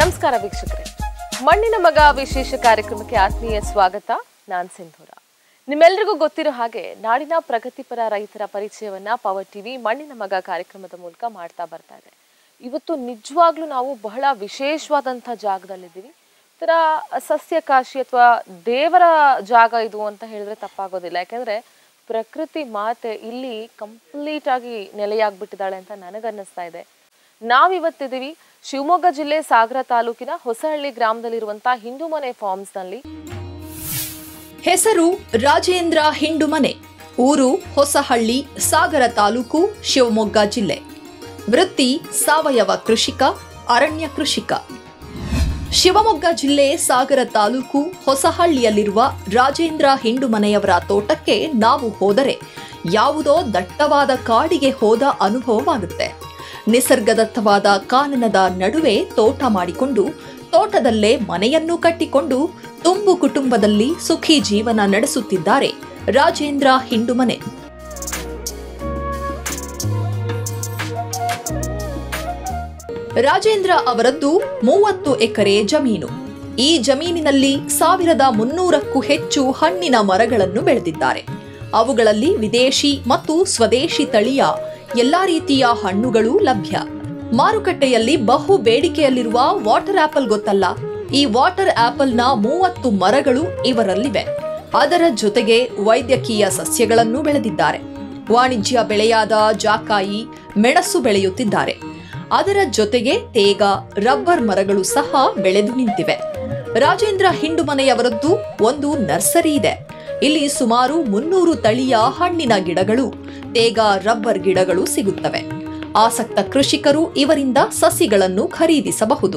ನಮಸ್ಕಾರ ವೀಕ್ಷಕರೇ ಮಣ್ಣಿನ ಮಗ ವಿಶೇಷ ಕಾರ್ಯಕ್ರಮಕ್ಕೆ ಆತ್ಮೀಯ ಸ್ವಾಗತ ನಾನ್ ಸಿಂಧೂರ ನಿಮ್ಮೆಲ್ರಿಗೂ ಗೊತ್ತಿರೋ ಹಾಗೆ ನಾಡಿನ ಪ್ರಗತಿಪರ ರೈತರ ಪರಿಚಯವನ್ನ ಪವರ್ ಟಿವಿ ಮಣ್ಣಿನ ಮಗ ಕಾರ್ಯಕ್ರಮದ ಮೂಲಕ ಮಾಡ್ತಾ ಬರ್ತಾ ಇದೆ ಇವತ್ತು ನಿಜವಾಗ್ಲೂ ನಾವು ಬಹಳ ವಿಶೇಷವಾದಂಥ ಜಾಗದಲ್ಲಿದ್ದೀವಿ ಈ ಥರ ಸಸ್ಯಕಾಶಿ ಅಥವಾ ದೇವರ ಜಾಗ ಇದು ಅಂತ ಹೇಳಿದ್ರೆ ತಪ್ಪಾಗೋದಿಲ್ಲ ಯಾಕೆಂದ್ರೆ ಪ್ರಕೃತಿ ಮಾತೆ ಇಲ್ಲಿ ಕಂಪ್ಲೀಟ್ ಆಗಿ ನೆಲೆಯಾಗ್ಬಿಟ್ಟಿದ್ದಾಳೆ ಅಂತ ನನಗನ್ನಿಸ್ತಾ ಇದೆ ನಾವಿವತ್ತಿದ್ದೀವಿ ಶಿವಮೊಗ್ಗ ಜಿಲ್ಲೆ ಸಾಗರ ತಾಲೂಕಿನ ಹೊಸಹಳ್ಳಿ ಗ್ರಾಮದಲ್ಲಿರುವಂತಹ ಹಿಂದೂಮನೆ ಫಾರ್ಮ್ಸ್ ನಲ್ಲಿ ಹೆಸರು ರಾಜೇಂದ್ರ ಹಿಂಡುಮನೆ ಊರು ಹೊಸಹಳ್ಳಿ ಸಾಗರ ತಾಲೂಕು ಶಿವಮೊಗ್ಗ ಜಿಲ್ಲೆ ವೃತ್ತಿ ಸಾವಯವ ಕೃಷಿಕ ಅರಣ್ಯ ಕೃಷಿಕ ಶಿವಮೊಗ್ಗ ಜಿಲ್ಲೆ ಸಾಗರ ತಾಲೂಕು ಹೊಸಹಳ್ಳಿಯಲ್ಲಿರುವ ರಾಜೇಂದ್ರ ಹಿಂಡುಮನೆಯವರ ತೋಟಕ್ಕೆ ನಾವು ಹೋದರೆ ಯಾವುದೋ ದಟ್ಟವಾದ ಕಾಡಿಗೆ ಹೋದ ಅನುಭವವಾಗುತ್ತೆ ನಿಸರ್ಗದತ್ತವಾದ ಕಾನನದ ನಡುವೆ ತೋಟ ಮಾಡಿಕೊಂಡು ತೋಟದಲ್ಲೇ ಮನೆಯನ್ನು ಕಟ್ಟಿಕೊಂಡು ತುಂಬು ಕುಟುಂಬದಲ್ಲಿ ಸುಖಿ ಜೀವನ ನಡೆಸುತ್ತಿದ್ದಾರೆ ರಾಜೇಂದ್ರ ಹಿಂಡುಮನೆ ರಾಜೇಂದ್ರ ಅವರದ್ದು ಮೂವತ್ತು ಎಕರೆ ಜಮೀನು ಈ ಜಮೀನಿನಲ್ಲಿ ಸಾವಿರದ ಮುನ್ನೂರಕ್ಕೂ ಹೆಚ್ಚು ಹಣ್ಣಿನ ಮರಗಳನ್ನು ಬೆಳೆದಿದ್ದಾರೆ ಅವುಗಳಲ್ಲಿ ವಿದೇಶಿ ಮತ್ತು ಸ್ವದೇಶಿ ತಳಿಯ ಎಲ್ಲಾ ರೀತಿಯ ಹಣ್ಣುಗಳು ಲಭ್ಯ ಮಾರುಕಟ್ಟೆಯಲ್ಲಿ ಬಹು ಬೇಡಿಕೆಯಲ್ಲಿರುವ ವಾಟರ್ ಆಪಲ್ ಗೊತ್ತಲ್ಲ ಈ ವಾಟರ್ ಆಪಲ್ನ ಮೂವತ್ತು ಮರಗಳು ಇವರಲ್ಲಿವೆ ಅದರ ಜೊತೆಗೆ ವೈದ್ಯಕೀಯ ಸಸ್ಯಗಳನ್ನು ಬೆಳೆದಿದ್ದಾರೆ ವಾಣಿಜ್ಯ ಬೆಳೆಯಾದ ಜಾಕಾಯಿ ಮೆಣಸು ಬೆಳೆಯುತ್ತಿದ್ದಾರೆ ಅದರ ಜೊತೆಗೆ ತೇಗ ರಬ್ಬರ್ ಮರಗಳು ಸಹ ಬೆಳೆದು ನಿಂತಿವೆ ರಾಜೇಂದ್ರ ಹಿಂಡುಮನೆಯವರದ್ದು ಒಂದು ನರ್ಸರಿ ಇದೆ ಇಲ್ಲಿ ಸುಮಾರು ಮುನ್ನೂರು ತಳಿಯ ಹಣ್ಣಿನ ಗಿಡಗಳು ತೇಗ ರಬ್ಬರ್ ಗಿಡಗಳು ಸಿಗುತ್ತವೆ ಆಸಕ್ತ ಕೃಷಿಕರು ಇವರಿಂದ ಸಸಿಗಳನ್ನು ಖರೀದಿಸಬಹುದು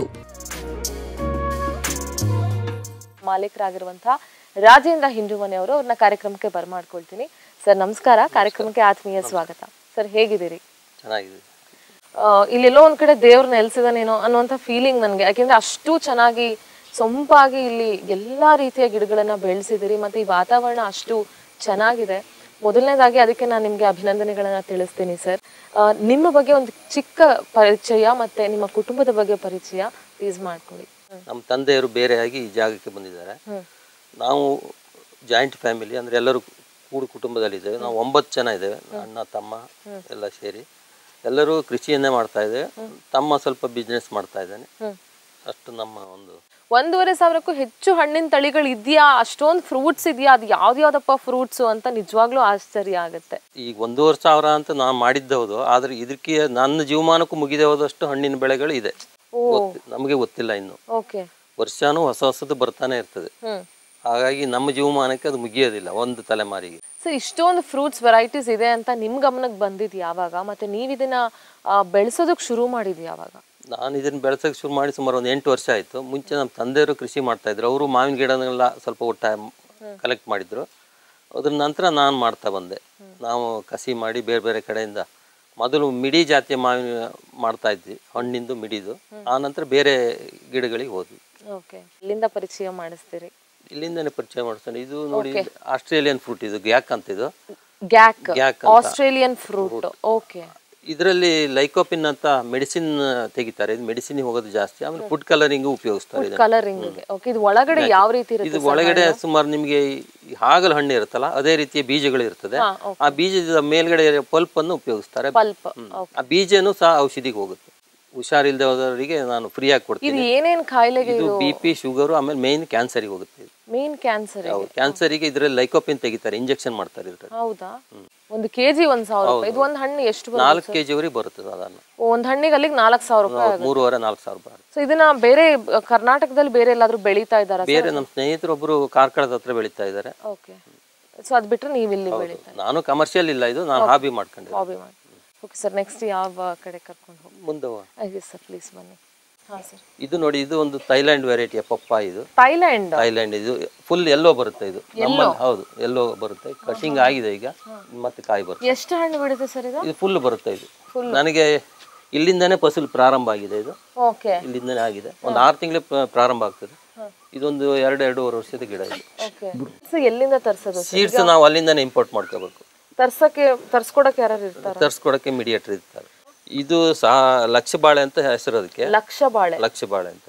ಮಾಲೀಕರಾಗಿರುವಂತಹ ರಾಜೇಂದ್ರ ಹಿಂಡುಮನೆ ಅವರು ಅವ್ರನ್ನ ಕಾರ್ಯಕ್ರಮಕ್ಕೆ ಬರ್ಮಾಡ್ಕೊಳ್ತೀನಿ ಸರ್ ನಮಸ್ಕಾರ ಕಾರ್ಯಕ್ರಮಕ್ಕೆ ಆತ್ಮೀಯ ಸ್ವಾಗತ ಸರ್ ಹೇಗಿದ್ದೀರಿ ಚೆನ್ನಾಗಿದೆ ಆ, ಇಲ್ಲೆಲ್ಲೋ ಒಂದ್ ಕಡೆ ದೇವ್ರ ನೆಲೆಸಿದಾನೇನೋ ಅನ್ನುವಂಥ ಫೀಲಿಂಗ್ ನನಗೆ ಯಾಕೆಂದ್ರೆ ಅಷ್ಟು ಚೆನ್ನಾಗಿ ಸೊಂಪಾಗಿ ಇಲ್ಲಿ ಎಲ್ಲಾ ರೀತಿಯ ಗಿಡಗಳನ್ನ ಬೆಳೆಸಿದಿರಿ ಮತ್ತೆ ಈ ವಾತಾವರಣ ಅಷ್ಟು ಚೆನ್ನಾಗಿದೆ ಮೊದಲನೇದಾಗಿ ಅದಕ್ಕೆ ನಾನು ನಿಮ್ಗೆ ಅಭಿನಂದನೆಗಳನ್ನ ತಿಳಿಸ್ತೀನಿ ಸರ್ ಆ, ನಿಮ್ಮ ಬಗ್ಗೆ ಒಂದು ಚಿಕ್ಕ ಪರಿಚಯ ಮತ್ತೆ ನಿಮ್ಮ ಕುಟುಂಬದ ಬಗ್ಗೆ ಪರಿಚಯ ಪ್ಲೀಸ್ ಮಾಡ್ಕೊಳ್ಳಿ ನಮ್ಮ ತಂದೆಯವರು ಬೇರೆಯಾಗಿ ಈ ಜಾಗಕ್ಕೆ ಬಂದಿದ್ದಾರೆ ನಾವು ಜಾಯಿಂಟ್ ಫ್ಯಾಮಿಲಿ ಅಂದರೆ ಎಲ್ಲರೂ ಕೂಡು ಕುಟುಂಬದಲ್ಲಿದ್ದೇವೆ ನಾವು ಒಂಬತ್ತು ಜನ ಇದ್ದೇವೆ ಅಣ್ಣ ತಮ್ಮ ಎಲ್ಲ ಸೇರಿ ಎಲ್ಲರೂ ಕೃಷಿಯನ್ನೇ ಮಾಡ್ತಾ ಇದ್ದೇವೆ ತಮ್ಮ ಸ್ವಲ್ಪ ಬಿಸ್ನೆಸ್ ಮಾಡ್ತಾ ಇದ್ದಾನೆ ಅಷ್ಟು ನಮ್ಮ ಒಂದು ಒಂದೂವರೆ ಸಾವಿರಕ್ಕೂ ಹೆಚ್ಚು ಹಣ್ಣಿನ ತಳಿಗಳು ಇದೆಯಾ ಅಷ್ಟೊಂದು ಫ್ರೂಟ್ಸ್ ಇದೆಯಾ ಅದು ಯಾವ್ದು ಯಾವ್ದಪ್ಪ ಫ್ರೂಟ್ಸ್ ಅಂತ ನಿಜವಾಗ್ಲೂ ಆಶ್ಚರ್ಯ ಆಗುತ್ತೆ ಈಗ ಒಂದೂವರೆ ಸಾವಿರ ಅಂತ ನಾನು ಮಾಡಿದ್ದೆ ಹೌದು ಆದರೆ ಇದಕ್ಕೆ ನನ್ನ ಜೀವಮಾನಕ್ಕೂ ಮುಗಿದೇ ಹೋದಷ್ಟು ಹಣ್ಣಿನ ಬೆಳೆಗಳು ಇದೆ ಗೊತ್ತಿ- ನಮಗೆ ಗೊತ್ತಿಲ್ಲ ಇನ್ನು ಓಕೆ ವರ್ಷಾನು ಹೊಸ ಹೊಸದು ಬರ್ತಾನೆ ಇರ್ತದೆ ಹ್ಮ್ ಹಾಗಾಗಿ ನಮ್ಮ ಜೀವಮಾನಕ್ಕೆ ಅದು ಮುಗಿಯೋದಿಲ್ಲ ಒಂದು ತಲೆಮಾರಿಗೆ ಸೊ ಇಷ್ಟೊಂದು ಫ್ರೂಟ್ಸ್ ವೆರೈಟೀಸ್ ಇದೆ ಅಂತ ನಿಮ್ ಗಮನಕ್ಕೆ ಬಂದಿದ್ ಯಾವಾಗ ಮತ್ತೆ ನೀವ್ ಇದನ್ನ ಬೆಳೆಸೋದಕ್ ಶುರು ಮಾಡಿದ್ ಯಾವಾಗ ನಾನು ಇದನ್ನ ಬೆಳೆಸೋಕೆ ಶುರು ಮಾಡಿ ಸುಮಾರು ಒಂದು ಎಂಟು ವರ್ಷ ಆಯಿತು ಮುಂಚೆ ನಮ್ಮ ತಂದೆಯವರು ಕೃಷಿ ಮಾಡ್ತಾ ಇದ್ರು ಅವರು ಮಾವಿನ ಗಿಡನೆಲ್ಲ ಸ್ವಲ್ಪ ಒಟ್ಟ ಕಲೆಕ್ಟ್ ಮಾಡಿದ್ರು ಅದ್ರ ನಂತರ ನಾನು ಮಾಡ್ತಾ ಬಂದೆ ನಾವು ಕಸಿ ಮಾಡಿ ಬೇರೆ ಬೇರೆ ಕಡೆಯಿಂದ ಮೊದಲು ಮಿಡಿ ಜಾತಿಯ ಮಾವಿನ ಮಾಡ್ತಾ ಇದ್ವಿ ಹಣ್ಣಿಂದು ಮಿಡಿದು ಆ ನಂತರ ಬೇರೆ ಗಿಡಗಳಿಗೆ ಹೋದ್ವಿ ಓಕೆ ಇಲ್ಲಿಂದ ಪರಿಚಯ ಮಾಡಿಸ್ತೀರಿ ಇಲ್ಲಿಂದನೇ ಪರಿಚಯ ಮಾಡಿಸ್ತಾನೆ ಇದು ನೋಡಿ ಆಸ್ಟ್ರೇಲಿಯನ್ ಫ್ರೂಟ್ ಇದು ಗ್ಯಾಕ್ ಅಂತ ಇದು ಗ್ಯಾಕ್ ಗ್ಯಾಕ್ ಅಂತ. ಆಸ್ಟ್ರೇಲಿಯನ್ ಫ್ರೂಟ್ ಓಕೆ ಇದರಲ್ಲಿ ಲೈಕೋಪಿನ್ ಅಂತ ಮೆಡಿಸಿನ್ ತೆಗಿತಾರೆ ಇದು ಮೆಡಿಸಿನ್ ಹೋಗೋದು ಜಾಸ್ತಿ ಆಮೇಲೆ ಫುಡ್ ಕಲರಿಂಗ್ ಉಪಯೋಗಿಸ್ತಾರೆ ಇದನ್ನ. ಕಲರಿಂಗ್ ಓಕೆ ಇದು ಒಳಗಡೆ ಯಾವ ರೀತಿ ಇದು ಇರುತ್ತೆ ಒಳಗಡೆ ಸುಮಾರು ನಿಮಗೆ ಈ ಹಾಗಲ ಹಣ್ಣು ಇರುತ್ತಲ್ಲ ಅದೇ ರೀತಿಯ ಬೀಜಗಳು ಇರ್ತದೆ ಹಾ, ಆ ಬೀಜದ ಮೇಲ್ಗಡೆ ಪಲ್ಪ್ ಅನ್ನು ಉಪಯೋಗಿಸ್ತಾರೆ ಪಲ್ಪ್ ಹ್ಮ್. ಆ ಬೀಜನು ಸಹ ಔಷಧಿಗೆ ಹೋಗುತ್ತೆ ಹುಷಾರಿಲ್ಲದೆ ಹೋದವರಿಗೆ ನಾನು ಫ್ರೀ ಆಗಿ ಇದು ಕೊಡ್ತೀನಿ ಏನೇನ್ ಕಾಯಿಲೆಗೆ ಇದು ಬಿ ಪಿ ಶುಗರು ಆಮೇಲೆ ಮೇನ್ ಕ್ಯಾನ್ಸರಿಗೆ ಹೋಗುತ್ತೆ ಇದು. ಮೇನ್ ಕ್ಯಾನ್ಸರ್ ಹೌದು ಕ್ಯಾನ್ಸರಿಗೆ ಇದರಲ್ಲಿ ಲೈಕೋಪಿನ್ ತೆಗಿತಾರೆ ಇಂಜೆಕ್ಷನ್ ಮಾಡ್ತಾರೆ ಇದ್ರಲ್ಲಿ ಹೌದಾ ಒಂದು ಕೆಜಿ ಒಂದ್ ಸಾವಿರ ರೂಪಾಯಿ ಇದು ಒಂದ್ ಹಣ್ಣು ಎಷ್ಟು ಬರುತ್ತೆ ನಾಲ್ಕು ಕೆಜಿ ವರೆಗೆ ಬರುತ್ತೆ ಸಾಧಾರಣ ಒಂದ್ ಹಣ್ಣಿಗೆ ಅಲ್ಲಿಗೆ ನಾಲ್ಕು ಸಾವಿರ ರೂಪಾಯಿ ಆಗುತ್ತೆ ಮೂರುವರೆ ನಾಲ್ಕು ಸಾವಿರ ರೂಪಾಯಿ ಆಗುತ್ತೆ. ಸೊ ಇದನ್ನ ಬೇರೆ ಅಹ್, ಕರ್ನಾಟಕದಲ್ಲಿ ಬೇರೆ ಎಲ್ಲಾದ್ರೂ ಬೆಳೀತಾ ಇದ್ದಾರಾ ಬೇರೆ ನಮ್ಮ ಸ್ನೇಹಿತರು ಒಬ್ಬರು ಕಾರ್ಕಳದ ಹತ್ರ ಬೆಳೀತಾ ಇದ್ದಾರೆ ಓಕೆ ಸೊ ಅದ್ ಬಿಟ್ರೆ ನೀವು ಇಲ್ಲಿ ಬೆಳೀತಾ ನಾನು ಕಮರ್ಷಿಯಲ್ ಇಲ್ಲ ಇದು ನಾನು ಹಾಬಿ ಮಾಡ್ಕೊಂಡಿದ್ದೆ ಹಾಬಿ ಮಾಡಿ ಓಕೆ ಸರ್ ನೆಕ್ಸ್ಟ್ ಯಾವ ಕಡೆ ಕರ್ಕೊಂಡು ಹೋಗಿ ಮುಂದೆ ಹೋಗೋಣ. ಆಯ್ತು ಸರ್ ಪ್ಲೀಸ್ ಬನ್ನಿ ಹಾಂ ಸರ್ ಇದು ನೋಡಿ ಇದು ಒಂದು ಥೈಲ್ಯಾಂಡ್ ವೆರೈಟಿಯ ಪಪ್ಪ ಇದು ಥೈಲ್ಯಾಂಡ್ ಥೈಲ್ಯಾಂಡ್ ಇದು ಫುಲ್ ಎಲ್ಲೋ ಬರುತ್ತೆ ಇದು ನಮ್ಮಲ್ಲಿ ಹೌದು ಎಲ್ಲೋ ಬರುತ್ತೆ ಕಟಿಂಗ್ ಆಗಿದೆ ಈಗ ಮತ್ತೆ ಕಾಯಿ ಬರುತ್ತೆ ಎಷ್ಟು ಹಣ್ಣು ಬಿಡುತ್ತೆ ಸರ್ ಇದು ಇದು ಫುಲ್ ಬರುತ್ತೆ ಇದು ನನಗೆ ಇಲ್ಲಿಂದನೇ ಫಸಲು ಪ್ರಾರಂಭ ಆಗಿದೆ ಇದು ಓಕೆ ಇಲ್ಲಿಂದನೇ ಆಗಿದೆ ಒಂದು ಆರು ತಿಂಗಳು ಪ್ರಾರಂಭ ಆಗ್ತದೆ ಇದೊಂದು ಎರಡು ಎರಡೂವರೆ ವರ್ಷದ ಗಿಡ ಇದು ಓಕೆ ಸೊ ಎಲ್ಲಿಂದ ತರ್ಸೋದು ಸೀಡ್ಸ್ ನಾವು ಅಲ್ಲಿಂದನೇ ಇಂಪೋರ್ಟ್ ಮಾಡ್ಕೋಬೇಕು ತರ್ಸಕ್ಕೆ ತರ್ಸ್ಕೊಡಕ್ಕೆ ಯಾರು ಇರ್ತಾರ ತರಿಸ್ಕೊಡಕ್ಕೆ ಮೀಡಿಯೇಟರ್ ಇರ್ತಾರೆ ಇದು ಸಹ ಲಕ್ಷ ಬಾಳೆ ಅಂತ ಹೆಸರು ಅದಕ್ಕೆ ಲಕ್ಷ ಬಾಳೆ ಲಕ್ಷ ಬಾಳೆ ಅಂತ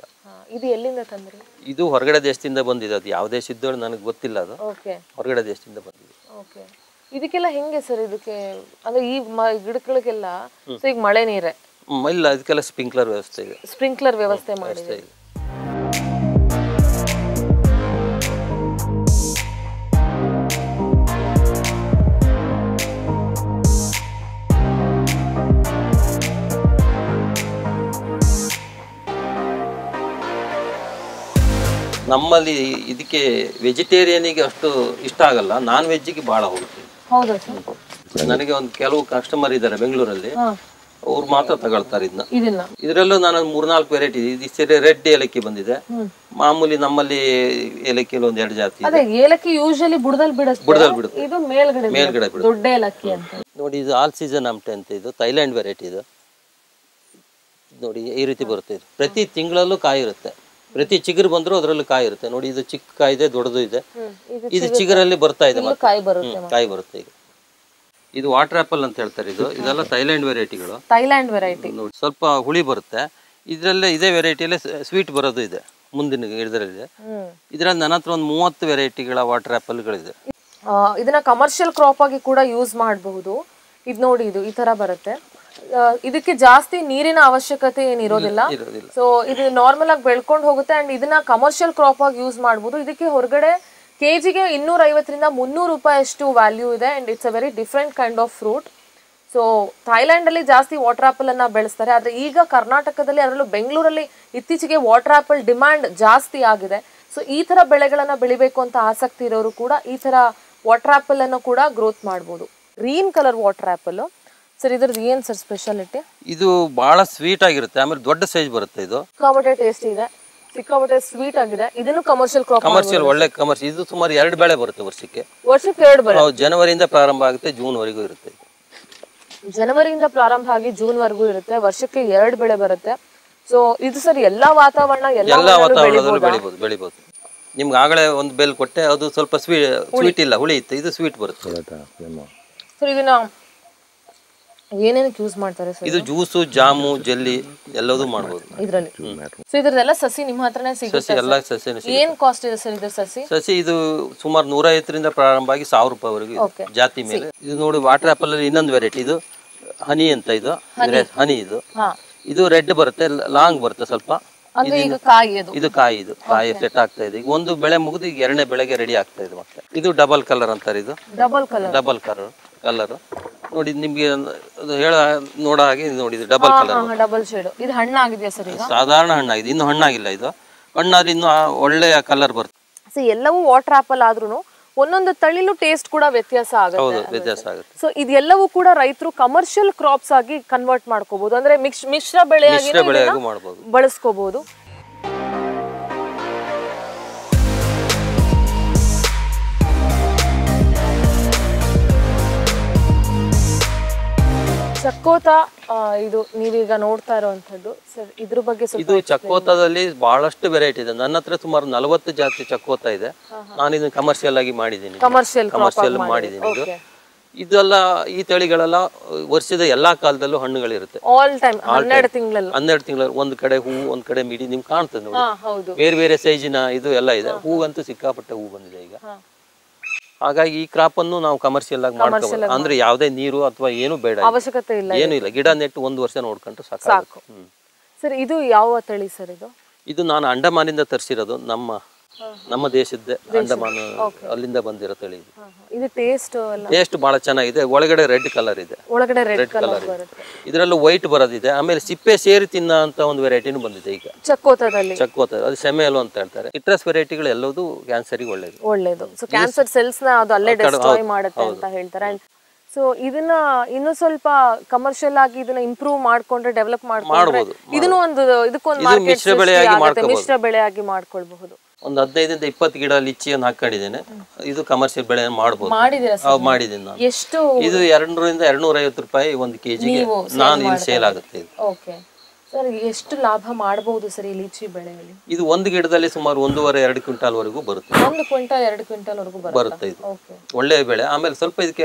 ಇದು ಎಲ್ಲಿಂದ ತಂದ್ರಿ ಇದು ಹೊರಗಡೆ ದೇಶದಿಂದ ಬಂದಿದೆ ಅದು ಯಾವ ದೇಶದ್ದು ನನಗೆ ಗೊತ್ತಿಲ್ಲ ಅದು ಓಕೆ ಹೊರಗಡೆ ದೇಶದಿಂದ ಬಂದಿದೆ ಓಕೆ ಇದಕ್ಕೆಲ್ಲ ಹೆಂಗೆ ಸರ್ ಇದಕ್ಕೆ ಅಂದ್ರೆ ಈ ಮ- ಗಿಡಗಳಿಗೆಲ್ಲ ಸೊ ಈಗ ಮಳೆ ನೀರೇ ಹ್ಮ್, ಇಲ್ಲ ಅದಕ್ಕೆಲ್ಲ ಸ್ಪ್ರಿಂಕ್ಲರ್ ವ್ಯವಸ್ಥೆ ಇದೆ ಸ್ಪ್ರಿಂಕ್ಲರ್ ವ್ಯವಸ್ಥೆ ಮಾಡಿದೆ ಇದೆ. ನಮ್ಮಲ್ಲಿ ಇದಕ್ಕೆ ವೆಜಿಟೇರಿಯನಿಗೆ ಅಷ್ಟು ಇಷ್ಟ ಆಗಲ್ಲ ನಾನ್ ವೆಜ್ಜಿಗೆ ಭಾಳ ಹೋಗುತ್ತೆ ಹೌದಾ ಸರ್ ನನಗೆ ಒಂದು ಕೆಲವು ಕಸ್ಟಮರ್ ಇದ್ದಾರೆ ಬೆಂಗಳೂರಲ್ಲಿ ಹಾ ಅವ್ರು ಮಾತ್ರ ತಗೊಳ್ತಾರೆ ಇದನ್ನ ಇದನ್ನ ಇದರಲ್ಲೂ ನಾನು ಮೂರ್ನಾಲ್ಕು ವೆರೈಟಿ ಇದು ಸರಿ ರೆಡ್ ಏಲಕ್ಕಿ ಬಂದಿದೆ ಮಾಮೂಲಿ ನಮ್ಮಲ್ಲಿ ಏಲಕ್ಕಿಯಲ್ಲಿ ಒಂದ್ ಎರಡು ಜಾತಿ ಇದೆ ಅದೇ ಏಲಕ್ಕಿ ಯೂಶಲಿ ಬುಡದಲ್ಲಿ ಬಿಡುತ್ತೆ ಬುಡದಲ್ಲಿ ಬಿಡುತ್ತೆ. ಇದು ಮೇಲ್ಗಡೆ ಮೇಲ್ಗಡೆ ಬಿಡುತ್ತೆ. ದೊಡ್ಡ ಏಲಕ್ಕಿ ಅಂತ ನೋಡಿ ಇದು ಆಲ್ ಸೀಸನ್ ಆಮ್ಟೆ ಅಂತ ಇದು ಥೈಲ್ಯಾಂಡ್ ವೆರೈಟಿ ಇದು ನೋಡಿ ಈ ರೀತಿ ಬರುತ್ತೆ ಇದು ಪ್ರತಿ ತಿಂಗಳಲ್ಲೂ ಕಾಯಿ ಇರುತ್ತೆ ಪ್ರತಿ ಚಿಗುರು ಬಂದರೂ ಅದರಲ್ಲೂ ಕಾಯಿ ಇರುತ್ತೆ ನೋಡಿ ಇದು ಚಿಕ್ಕ ಕಾಯಿ ಇದೆ ದೊಡ್ಡದು ಇದೆ ಇದು ಇದು ಚಿಗುರಲ್ಲಿ ಬರ್ತಾ ಇದೆ ಮತ್ತೆ ಕಾಯಿ ಬರುತ್ತೆ ಹ್ಮ್, ಕಾಯಿ ಬರುತ್ತೆ ಈಗ ಇದು ವಾಟರ್ ಆಪಲ್ ಅಂತ ಹೇಳ್ತಾರೆ ಇದು ಇದೆಲ್ಲ ಥೈಲ್ಯಾಂಡ್ ವೆರೈಟಿಗಳು ಥೈಲ್ಯಾಂಡ್ ವೆರೈಟಿ ನೋಡಿ ಸ್ವಲ್ಪ ಹುಳಿ ಬರುತ್ತೆ ಇದರಲ್ಲೇ ಇದೇ ವೆರೈಟಿಯಲ್ಲೇ ಸ್ವೀಟ್ ಬರೋದು ಇದೆ ಮುಂದಿನ ಇದರಲ್ಲಿದೆ ಹ್ಮ್ ಇದರಲ್ಲಿ ನನ್ನ ಹತ್ರ ಒಂದು ಮೂವತ್ತು ವೆರೈಟಿಗಳ ವಾಟರ್ ಆಪಲ್ಗಳಿದೆ ಆ, ಇದನ್ನ ಕಮರ್ಷಿಯಲ್ ಕ್ರಾಪ್ ಆಗಿ ಕೂಡ ಯೂಸ್ ಮಾಡಬಹುದು ಇದು ನೋಡಿ ಇದು ಈ ತರ ಬರುತ್ತೆ ಆ, ಇದಕ್ಕೆ ಜಾಸ್ತಿ ನೀರಿನ ಅವಶ್ಯಕತೆ ಏನಿರೋದಿಲ್ಲ ಇರೋದಿಲ್ಲ ಸೊ ಇದು ನಾರ್ಮಲ್ ಆಗಿ ಬೆಳ್ಕೊಂಡು ಹೋಗುತ್ತೆ ಅಂಡ್ ಇದನ್ನ ಕಮರ್ಷಿಯಲ್ ಕ್ರಾಪ್ ಆಗಿ ಯೂಸ್ ಮಾಡಬಹುದು ಇದಕ್ಕೆ ಹೊರಗಡೆ ಕೆಜಿಗೆ ಇನ್ನೂರ ಐವತ್ತರಿಂದ ಮುನ್ನೂರು ರೂಪಾಯಿ ಅಷ್ಟು ವ್ಯಾಲ್ಯೂ ಇದೆ and it's a very different kind of fruit so Thailand ಅಲ್ಲಿ ಜಾಸ್ತಿ ವಾಟರ್ ಆಪಲ್ ಅನ್ನ ಬೆಳೆಸ್ತಾರೆ ಆದ್ರೆ ಈಗ ಕರ್ನಾಟಕದಲ್ಲಿ ಅದರಲ್ಲೂ ಬೆಂಗಳೂರಲ್ಲಿ ಇತ್ತೀಚೆಗೆ ವಾಟರ್ ಆಪಲ್ ಡಿಮ್ಯಾಂಡ್ ಜಾಸ್ತಿ ಆಗಿದೆ ಸೊ ಈ ತರ ಬೆಳೆಗಳನ್ನ ಬೆಳಿಬೇಕು ಅಂತ ಆಸಕ್ತಿ ಇರೋರು ಕೂಡ ಈ ತರ ವಾಟರ್ ಆಪಲ್ ಅನ್ನು ಕೂಡ ಗ್ರೋತ್ ಮಾಡ್ಬೋದು green colour water apple sir ಇದ್ರದ್ದು ಏನ್ ಸರ್ ಸ್ಪೆಷಾಲಿಟಿ ಇದು ಬಹಳ ಸ್ವೀಟ್ ಆಗಿರುತ್ತೆ ಆಮೇಲೆ ದೊಡ್ಡ ಸೈಜ್ ಬರುತ್ತೆ ಇದು ಸಿಕ್ಕಾಪಟ್ಟೆ ಟೇಸ್ಟ್ ಇದೆ ಸಿಕ್ಕಾಪಟ್ಟೆ ಸ್ವೀಟ್ ಆಗಿದೆ ಇದನ್ನು ಕಮರ್ಷಿಯಲ್ ಕ್ರಾಪ್ ಕಮರ್ಷಿಯಲ್ ಒಳ್ಳೆ ಕಮರ್ಷಿಯಲ್ ಇದು ಸುಮಾರು ಎರಡು ಬೆಳೆ ಬರುತ್ತೆ ವರ್ಷಕ್ಕೆ ವರ್ಷಕ್ಕೆ ಎರಡು ಬರ ನಾವು ಜನವರಿಯಿಂದ ಪ್ರಾರಂಭ ಆಗುತ್ತೆ ಜೂನ್ ವರೆಗೂ ಇರುತ್ತೆ ಇದು. ಜನವರಿಯಿಂದ ಪ್ರಾರಂಭ ಆಗಿ ಜೂನ್ ವರೆಗೂ ಇರುತ್ತೆ ವರ್ಷಕ್ಕೆ ಎರಡು ಬೆಳೆ ಬರುತ್ತೆ ಸೊ ಇದು ಸರ್ ಎಲ್ಲಾ ವಾತಾವರಣ ಎಲ್ಲ ಎಲ್ಲ ವಾತಾವರಣದಲ್ಲೂ ಬೆಳಿಬೋದು ಬೆಳಿಬೋದು ನಿಮ್ಗೆ ಆಗಲೇ ಒಂದು ಬೆಲ್ ಕೊಟ್ಟೆ ಅದು ಸ್ವಲ್ಪ ಸ್ವೀಟ್ ಸ್ವೀಟ್ ಇಲ್ಲ ಹುಳಿ ಇತ್ತು ಇದು ಸ್ವೀಟ್ ಬರುತ್ತೆ ಸರ್ ಇದನ್ನ ಏನೇನಕ್ಕೆ ಯೂಸ್ ಮಾಡ್ತಾರೆ ಸರ್ ಇದು ಜ್ಯೂಸು ಜಾಮು ಜೆಲ್ಲಿ ಎಲ್ಲದೂ ಮಾಡ್ಬೋದು ಇದ್ರಲ್ಲಿ ಸೊ ಇದ್ರದ್ದೆಲ್ಲ ಸಸಿ ನಿಮ್ಮ ಹತ್ರನೇ ಸಿಗುತ್ತೆ ಸಸಿ ಎಲ್ಲ ಸಸಿನೂ ಸಿಗುತ್ತೆ ಏನ್ ಕಾಸ್ಟ್ ಇದೆ ಸರ್ ಇದ್ರ ಸಸಿ ಸಸಿ ಇದು ಸುಮಾರು ನೂರ ಐವತ್ತರಿಂದ ಪ್ರಾರಂಭ ಆಗಿ ಸಾವಿರ ರೂಪಾಯಿವರೆಗೂ ಇದೆ. Okay. ಜಾತಿ ಮೇಲೆ ಇದು ನೋಡಿ ವಾಟರ್ ಆಪಲ್ ಅಲ್ಲಿ ಇನ್ನೊಂದು ವೆರೈಟಿ ಇದು ಹನಿ ಅಂತ ಇದು ಹನಿ ಇದು ಹಾ ಇದು ರೆಡ್ ಬರುತ್ತೆ ಲಾಂಗ್ ಬರುತ್ತೆ ಸ್ವಲ್ಪ ಅಂದ್ರೆ ಈಗ ಕಾಯಿ ಅದು ಇದು ಕಾಯಿ ಇದು ಕಾಯಿ ಸೆಟ್ ಆಗ್ತಾ ಇದೆ ಈಗ ಒಂದು ಬೆಳೆ ಮುಗಿದು ಈಗ ಎರಡನೇ ಬೆಳೆಗೆ ರೆಡಿ ಆಗ್ತಾ ಇದೆ ಮತ್ತೆ ಇದು ಡಬಲ್ ಕಲರ್ ಅಂತಾರೆ ಇದು double colour double colour colour ನೋಡಿ ನಿಮ್ಗೆ ಅದು ಹೇಳ ನೋಡೋ ಹಾಗೆ ಇದು ನೋಡಿ ಇದು ಡಬಲ್ ಕಲರ್ ಡಬಲ್ ಶೇಡ್ ಇದು ಹಣ್ಣಾಗಿದೆಯಾ ಸರ್ ಈಗ ಸಾಧಾರಣ ಹಣ್ಣಾಗಿದೆ ಇನ್ನು ಹಣ್ಣಾಗಿಲ್ಲ ಇದು ಹಣ್ಣಾದ್ರೆ ಇನ್ನು ಆ ಒಳ್ಳೆಯ ಕಲರ್ ಬರುತ್ತೆ ಸೊ ಎಲ್ಲವೂ ವಾಟರ್ ಆಪಲ್ ಆದ್ರೂ ಒಂದೊಂದು ತಳಿಲು ಟೇಸ್ಟ್ ಕೂಡ ವ್ಯತ್ಯಾಸ ಆಗುತ್ತೆ ಹೌದು ವ್ಯತ್ಯಾಸ ಆಗುತ್ತೆ ಸೊ ಇದೆಲ್ಲವೂ ಕೂಡ ರೈತರು ಕಮರ್ಷಿಯಲ್ ಕ್ರಾಪ್ಸ್ ಆಗಿ ಕನ್ವರ್ಟ್ ಮಾಡ್ಕೋಬಹುದು ಅಂದ್ರೆ ಮಿಕ್ಸ್ ಮಿಶ್ರ ಬೆಳೆಯಾಗಿ ಮಿಶ್ರ ಬೆಳೆಯಾಗೂ ಮಾಡ್ಬೋದು ಬಳಸ್ಕೋಬಹುದು ಚಕ್ಕೋತ ಆ, ಇದು ನೀವೀಗ ನೋಡ್ತಾ ಇರುವಂತದ್ದು ಸರ್ ಇದ್ರ ಬಗ್ಗೆ ಸ್ವಲ್ಪ ಇದು ಚಕ್ಕೋತದಲ್ಲಿ ಬಹಳಷ್ಟು ವೆರೈಟಿ ಇದೆ ನನ್ನ ಹತ್ರ ಸುಮಾರು ನಲವತ್ತು ಜಾತಿ ಚಕ್ಕೋತ ಇದೆ ನಾನು ಇದನ್ನ ಕಮರ್ಷಿಯಲ್ ಆಗಿ ಮಾಡಿದ್ದೀನಿ ಕಮರ್ಷಿಯಲ್ ಕಮರ್ಷಿಯಲ್ ಮಾಡಿದ್ದೀನಿ ಇದು ಇದೆಲ್ಲ ಈ ತಳಿಗಳೆಲ್ಲ ವರ್ಷದ ಎಲ್ಲಾ ಕಾಲದಲ್ಲೂ ಹಣ್ಣುಗಳಿರುತ್ತೆ ಆಲ್ ಟೈಮ್ ಹನ್ನೆರಡು ತಿಂಗಳಲ್ಲಿ ಹನ್ನೆರಡು ತಿಂಗಳ ಒಂದ್ ಕಡೆ ಹೂ ಒಂದ್ ಕಡೆ ಮಿಡಿ ನಿಮ್ಗೆ ಕಾಣ್ತದೆ ನೋಡಿ ಹಾ ಹೌದು ಬೇರೆ ಬೇರೆ ಸೈಜಿನ ಇದು ಎಲ್ಲ ಇದೆ ಹೂವಂತೂ ಸಿಕ್ಕಾಪಟ್ಟೆ ಹೂ ಬಂದಿದೆ ಈಗ ಹಾ. ಹಾಗಾಗಿ ಈ ಕ್ರಾಪ್ ಅನ್ನು ನಾವು ಕಮರ್ಷಿಯಲ್ ಆಗಿ ಮಾಡ್ಕೋಬಹುದು ಅಂದ್ರೆ ಯಾವುದೇ ನೀರು ಅಥವಾ ಏನು ಬೇಡ ಇದು. ಅವಶ್ಯಕತೆ ಇಲ್ಲ ಏನು ಇಲ್ಲ ಗಿಡ ನೆಟ್ಟು ಒಂದು ವರ್ಷ ನೋಡ್ಕೊಂಡ್ರೆ ಸಾಕು. ಸಾಕು ಹ್ಮ್. ಸರ್ ಇದು ಯಾವ ತಳಿ ಸರ್ ಇದು ಇದು ನಾನು ಅಂಡಮಾನಿಂದ ತರಿಸಿರೋದು ನಮ್ಮ ನಮ್ಮ ದೇಶದ್ದೇ ಅಂಡಮಾನ್ ಅಲ್ಲಿಂದ ಬಂದಿರೋ ತಳಿ ಇದು ಇದು ಟೇಸ್ಟ್ ಎಲ್ಲ ಟೇಸ್ಟ್ ಬಹಳ ಚೆನ್ನಾಗಿದೆ ಒಳಗಡೆ ರೆಡ್ ಕಲರ್ ಇದೆ ಒಳಗಡೆ ರೆಡ್ ಕಲರ್ ಬರುತ್ತೆ ಇದರಲ್ಲೂ ವೈಟ್ ಬರೋದಿದೆ ಆಮೇಲೆ ಸಿಪ್ಪೆ ಸೇರಿ ತಿನ್ನ ಅಂತ ಒಂದು ವೆರೈಟಿನೂ ಬಂದಿದೆ ಈಗ ಚಕ್ಕೋತದಲ್ಲಿ ಚಕ್ಕೋತ ಅದು ಸೆಮೆಲು ಅಂತ ಹೇಳ್ತಾರೆ ಸಿಟ್ರಸ್ ವೆರೈಟಿಗಳು ಎಲ್ಲದೂ ಕ್ಯಾನ್ಸರಿಗೆ ಒಳ್ಳೇದು ಒಳ್ಳೇದು ಸೊ ಕ್ಯಾನ್ಸರ್ ಸೆಲ್ಸ್ ನ ಅದು ಅಲ್ಲೇ ಡೆಸ್ಟ್ರಾಯ್ ಮಾಡುತ್ತೆ ಅಂತ ಹೇಳ್ತಾರೆ ಅಂಡ್ ಸೊ ಇದನ್ನ ಇನ್ನು ಸ್ವಲ್ಪ ಕಮರ್ಷಿಯಲ್ ಆಗಿ ಇದನ್ನ ಇಂಪ್ರೂವ್ ಮಾಡ್ಕೊಂಡ್ರೆ ಡೆವಲಪ್ ಮಾಡ್ಕೊಂಡ್ರೆ ಮಾಡ್ಬೋದು, ಇದನ್ನು ಒಂದು ಇದಕ್ಕೊಂದು ಇದು ಮಾರ್ಕೆಟ್ ಮಿಶ್ರ ಬೆಳೆಯಾಗಿ ಮಾಡ್ಕೋಬಹುದು. ಮಿಶ್ರ ಬೆಳೆಯಾಗಿ ಮಾಡ್ಕೊಳ್ಬಹುದು ಒಂದು ಹದಿನೈದರಿಂದ ಇಪ್ಪತ್ತು ಗಿಡ ಲಿಚ್ಚಿಯನ್ನು ಹಾಕೊಂಡಿದ್ದೇನೆ ಇದು ಕಮರ್ಷಿಯಲ್ ಬೆಳೆ ಮಾಡ್ಬೋದು ಮಾಡಿದಿರಾ ಅವು ಮಾಡಿದ್ದೀನಿ ನಾನು ಎಷ್ಟು ಇದು ಎರಡ್ನೂರಿಂದ ಎರಡ್ನೂರ ಐವತ್ತು ರೂಪಾಯಿ ಒಂದು ಕೆಜಿಗೆ ನಾನು ಇದು ಸೇಲ್ ಆಗುತ್ತೆ ಇದು ಓಕೆ ಸರ್ ಎಷ್ಟು ಲಾಭ ಮಾಡಬಹುದು ಸರ್ ಈ ಲೀಚಿ ಬೆಳೆಯಲ್ಲಿ ಇದು ಒಂದು ಗಿಡದಲ್ಲಿ ಸುಮಾರು ಒಂದೂವರೆ ಎರಡು ಕ್ವಿಂಟಾಲ್ ವರೆಗೂ ಬರುತ್ತೆ ಒಂದು ಕ್ವಿಂಟಲ್ ಎರಡು ಕ್ವಿಂಟಲ್ ವರೆಗೂ ಬರುತ್ತೆ ಬರುತ್ತೆ ಇದು ಓಕೆ ಒಳ್ಳೆಯ ಬೆಳೆ ಆಮೇಲೆ ಸ್ವಲ್ಪ ಇದಕ್ಕೆ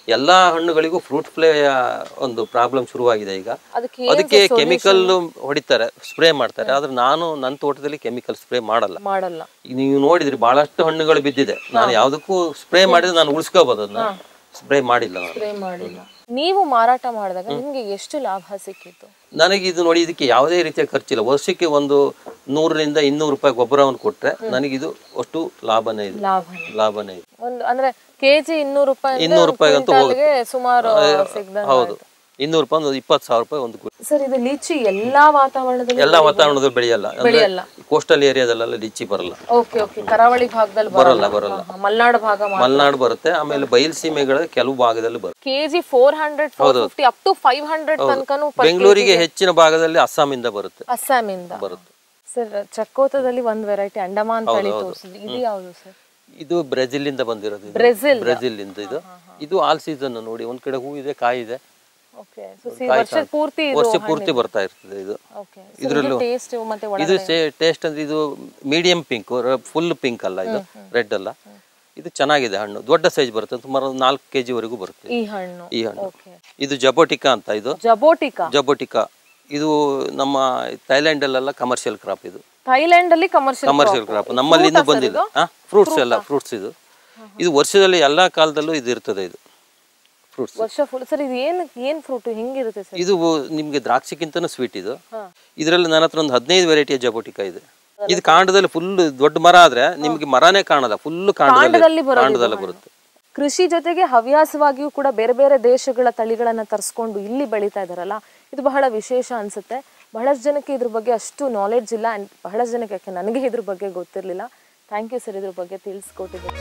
ಎಲ್ಲಾ ಹಣ್ಣುಗಳಿಗೂ ಫ್ರೂಟ್ ಫ್ಲೈ ಒಂದು ಪ್ರಾಬ್ಲಮ್ ಶುರುವಾಗಿದೆ ಈಗ ಅದಕ್ಕೆ ಏನ್ ಅದಕ್ಕೆ ಕೆಮಿಕಲ್ ಹೊಡಿತಾರೆ ಸ್ಪ್ರೇ ಮಾಡ್ತಾರೆ ಆದ್ರೆ ನಾನು ನನ್ನ ತೋಟದಲ್ಲಿ ಕೆಮಿಕಲ್ ಸ್ಪ್ರೇ ಮಾಡಲ್ಲ ಮಾಡಲ್ಲ ಈಗ ನೀವು ನೋಡಿದ್ರಿ ಬಹಳಷ್ಟು ಹಣ್ಣುಗಳು ಬಿದ್ದಿದೆ ನಾನು ಯಾವ್ದಕ್ಕೂ ಸ್ಪ್ರೇ ಮಾಡಿದ್ರೆ ನಾನು ಉಳಿಸ್ಕೋಬಹುದು ಅದನ್ನ ಸ್ಪ್ರೇ ಮಾಡಿಲ್ಲ ನಾನು ಸ್ಪ್ರೇ ಮಾಡಿಲ್ಲ ನೀವು ಮಾರಾಟ ಮಾಡಿದಾಗ ನಿಮ್ಗೆ ಎಷ್ಟು ಲಾಭ ಸಿಕ್ಕಿತ್ತು ನನಗೆ ಇದು ನೋಡಿ ಇದಕ್ಕೆ ಯಾವುದೇ ರೀತಿಯ ಖರ್ಚಿಲ್ಲ ವರ್ಷಕ್ಕೆ ಒಂದು ನೂರರಿಂದ ಇನ್ನೂರು ರೂಪಾಯಿ ಗೊಬ್ಬರವನ್ನು ಕೊಟ್ರೆ ನನಗಿದು ಅಷ್ಟು ಲಾಭನೇ ಇದೆ ಲಾಭ ಲಾಭನೇ ಇದೆ ಒಂದು ಅಂದ್ರೆ ಕೆಜಿ ಇನ್ನೂರು ರೂಪಾಯಿ ಇನ್ನೂರು ರೂಪಾಯಿಗಂತೂ ಕ್ವಿಂಟಾಲ್ಗೆ ಸುಮಾರು ಸಿಗ್ದಂಗೆ ಹೌದು ಇನ್ನೂರು ರೂಪಾಯಿ ಒಂದು ಇಪ್ಪತ್ತು ಸಾವಿರ ರೂಪಾಯಿ ಒಂದು ಕು- ಸರ್ ಇದು ಲೀಚಿ ಎಲ್ಲಾ ವಾತಾವರಣದಲ್ಲಿ ಎಲ್ಲಾ ವಾತಾವರಣದಲ್ಲಿ ಬೆಳೆಯಲ್ಲ ಅಂದ್ರೆ ಬೆಳೆಯಲ್ಲ. ಕೋಸ್ಟಲ್ ಏರಿಯಾದಲ್ಲೆಲ್ಲ ಲಿಚ್ಚಿ ಬರಲ್ಲ ಓಕೆ ಓಕೆ ಕರಾವಳಿ ಭಾಗದಲ್ಲಿ ಬರಲ್ಲ ಬರಲ್ಲ ಹಾ, ಮಲ್ನಾಡು ಭಾಗ ಮಲೆನಾಡು ಬರುತ್ತೆ ಆಮೇಲೆ ಬಯಲ್ಸೀಮೆಗಳ ಕೆಲವು ಭಾಗದಲ್ಲಿ ಬರುತ್ತೆ KG four hundred four fifty up to five hundred ತನಕನು ಬೆಂಗಳೂರಿಗೆ ಹೆಚ್ಚಿನ ಭಾಗದಲ್ಲಿ ಅಸ್ಸಾಮಿಂದ ಬರುತ್ತೆ ಅಸ್ಸಾಮಿಂದ ಬರುತ್ತೆ ಸರ್ ಚಕ್ಕೋತದಲ್ಲಿ ಒಂದ್ ವೆರೈಟಿ ಅಂಡಮಾನ್ ತಳಿ ತೋರಿಸಿದ್ರಿ ಇದು ಯಾವುದು ಸರ್ ಇದು ಬ್ರೆಜಿಲ್ ಇಂದ ಬಂದಿರೋದು ಇದು. ಬ್ರೆಜಿಲ್ ಬ್ರೆಜಿಲ್ ಇಂದ ಇದು ಇದು ಆಲ್ ಸೀಸನ್ ನೋಡಿ ಒಂದ್ ಕಡೆ ಹೂ ಇದೆ ಕಾಯಿ ಇದೆ ಓಕೆ ಸೊ ವರ್ಷ ಪೂರ್ತಿ ಇದು ವರ್ಷ ಪೂರ್ತಿ ಬರ್ತಾ ಇರ್ತದೆ ಇದು ಓಕೆ ಇದ್ರಲ್ಲೂ ಟೇಸ್ಟ್ ಮತ್ತೆ ಒಳ ಇದು ಟೇಸ್ಟ್ ಅಂದ್ರೆ ಇದು ಮೀಡಿಯಂ ಪಿಂಕ್ ಫುಲ್ ಪಿಂಕ್ ಅಲ್ಲ ಇದು ರೆಡ್ ಅಲ್ಲ ಇದು ಚೆನ್ನಾಗಿದೆ ಹಣ್ಣು ದೊಡ್ಡ ಸೈಜ್ ಬರುತ್ತೆ ಸುಮಾರು ಒಂದು ನಾಲ್ಕು ಕೆಜಿ ವರೆಗೂ ಬರುತ್ತೆ ಈ ಹಣ್ಣು ಈ ಹಣ್ಣು ಓಕೆ ಇದು ಜಬೋಟಿಕಾ ಅಂತ ಇದು ಜಬೋಟಿಕಾ ಜಬೋಟಿಕಾ ಇದು ನಮ್ಮ ಥೈಲ್ಯಾಂಡ್ ಅಲ್ಲೆಲ್ಲ ಕಮರ್ಷಿಯಲ್ ಕ್ರಾಪ್ ಇದು ಥೈಲ್ಯಾಂಡ್ ಅಲ್ಲಿ ಕಮರ್ಷಿಯಲ್ ಕಮರ್ಷಿಯಲ್ ಕ್ರಾಪ್ ನಮ್ಮಲ್ಲಿ ಇನ್ನೂ ಬಂದಿಲ್ಲ ಫ್ರೂಟ್ಸ್ ಎಲ್ಲ ಫ್ರೂಟ್ಸ್ ಇದು ಇದು ವರ್ಷದಲ್ಲಿ ಎಲ್ಲಾ ಕಾಲದಲ್ಲೂ ಇದು ಇರ್ತದೆ ಇದು ಫ್ರೂಟ್ಸ್ ವರ್ಷ ಫುಲ್ ಸರ್ ಇದು ಏನ್ ಏನ್ ಫ್ರೂಟ್ ಹೆಂಗಿರುತ್ತೆ ಸರ್ ಇದು ನಿಮ್ಗೆ ದ್ರಾಕ್ಷಿಗಿಂತನೂ ಸ್ವೀಟ್ ಇದು ಇದರಲ್ಲಿ ನನ್ನ ಹತ್ರ ಒಂದು ಹದಿನೈದು ವೆರೈಟಿಯ ಜಬೋಟಿಕಾ ಇದೆ ಇದು ಕಾಂಡದಲ್ಲಿ ಫುಲ್ ದೊಡ್ಡ ಮರ ಆದ್ರೆ ನಿಮ್ಗೆ ಮರನೇ ಕಾಣಲ್ಲ ಫುಲ್ ಕಾಂಡದಲ್ಲಿ ಕಾಂಡದಲ್ಲಿ ಬರೋದು ಕಾಂಡದಲ್ಲಿ ಬರುತ್ತೆ ಕೃಷಿ ಜೊತೆಗೆ ಹವ್ಯಾಸವಾಗಿಯೂ ಕೂಡ ಬೇರೆ ಬೇರೆ ದೇಶಗಳ ತಳಿಗಳನ್ನ ತರಿಸ್ಕೊಂಡು ಇಲ್ಲಿ ಬೆಳೀತಾ ಇದಾರಲ್ಲ ಇದು ಬಹಳ ವಿಶೇಷ ಅನ್ಸುತ್ತೆ ಬಹಳಷ್ಟು ಜನಕ್ಕೆ ಇದ್ರ ಬಗ್ಗೆ ಅಷ್ಟು ನಾಲೆಡ್ಜ್ ಇಲ್ಲ ಅಂಡ್ ಬಹಳಷ್ಟು ಜನಕ್ಕೆ ಯಾಕೆ ನನಗೆ ಇದ್ರ ಬಗ್ಗೆ ಗೊತ್ತಿರಲಿಲ್ಲ ಥ್ಯಾಂಕ್ ಯು ಸರ್ ಇದ್ರ ಬಗ್ಗೆ ತಿಳಿಸ್ಕೊಟ್ಟಿದ್ದೀರಿ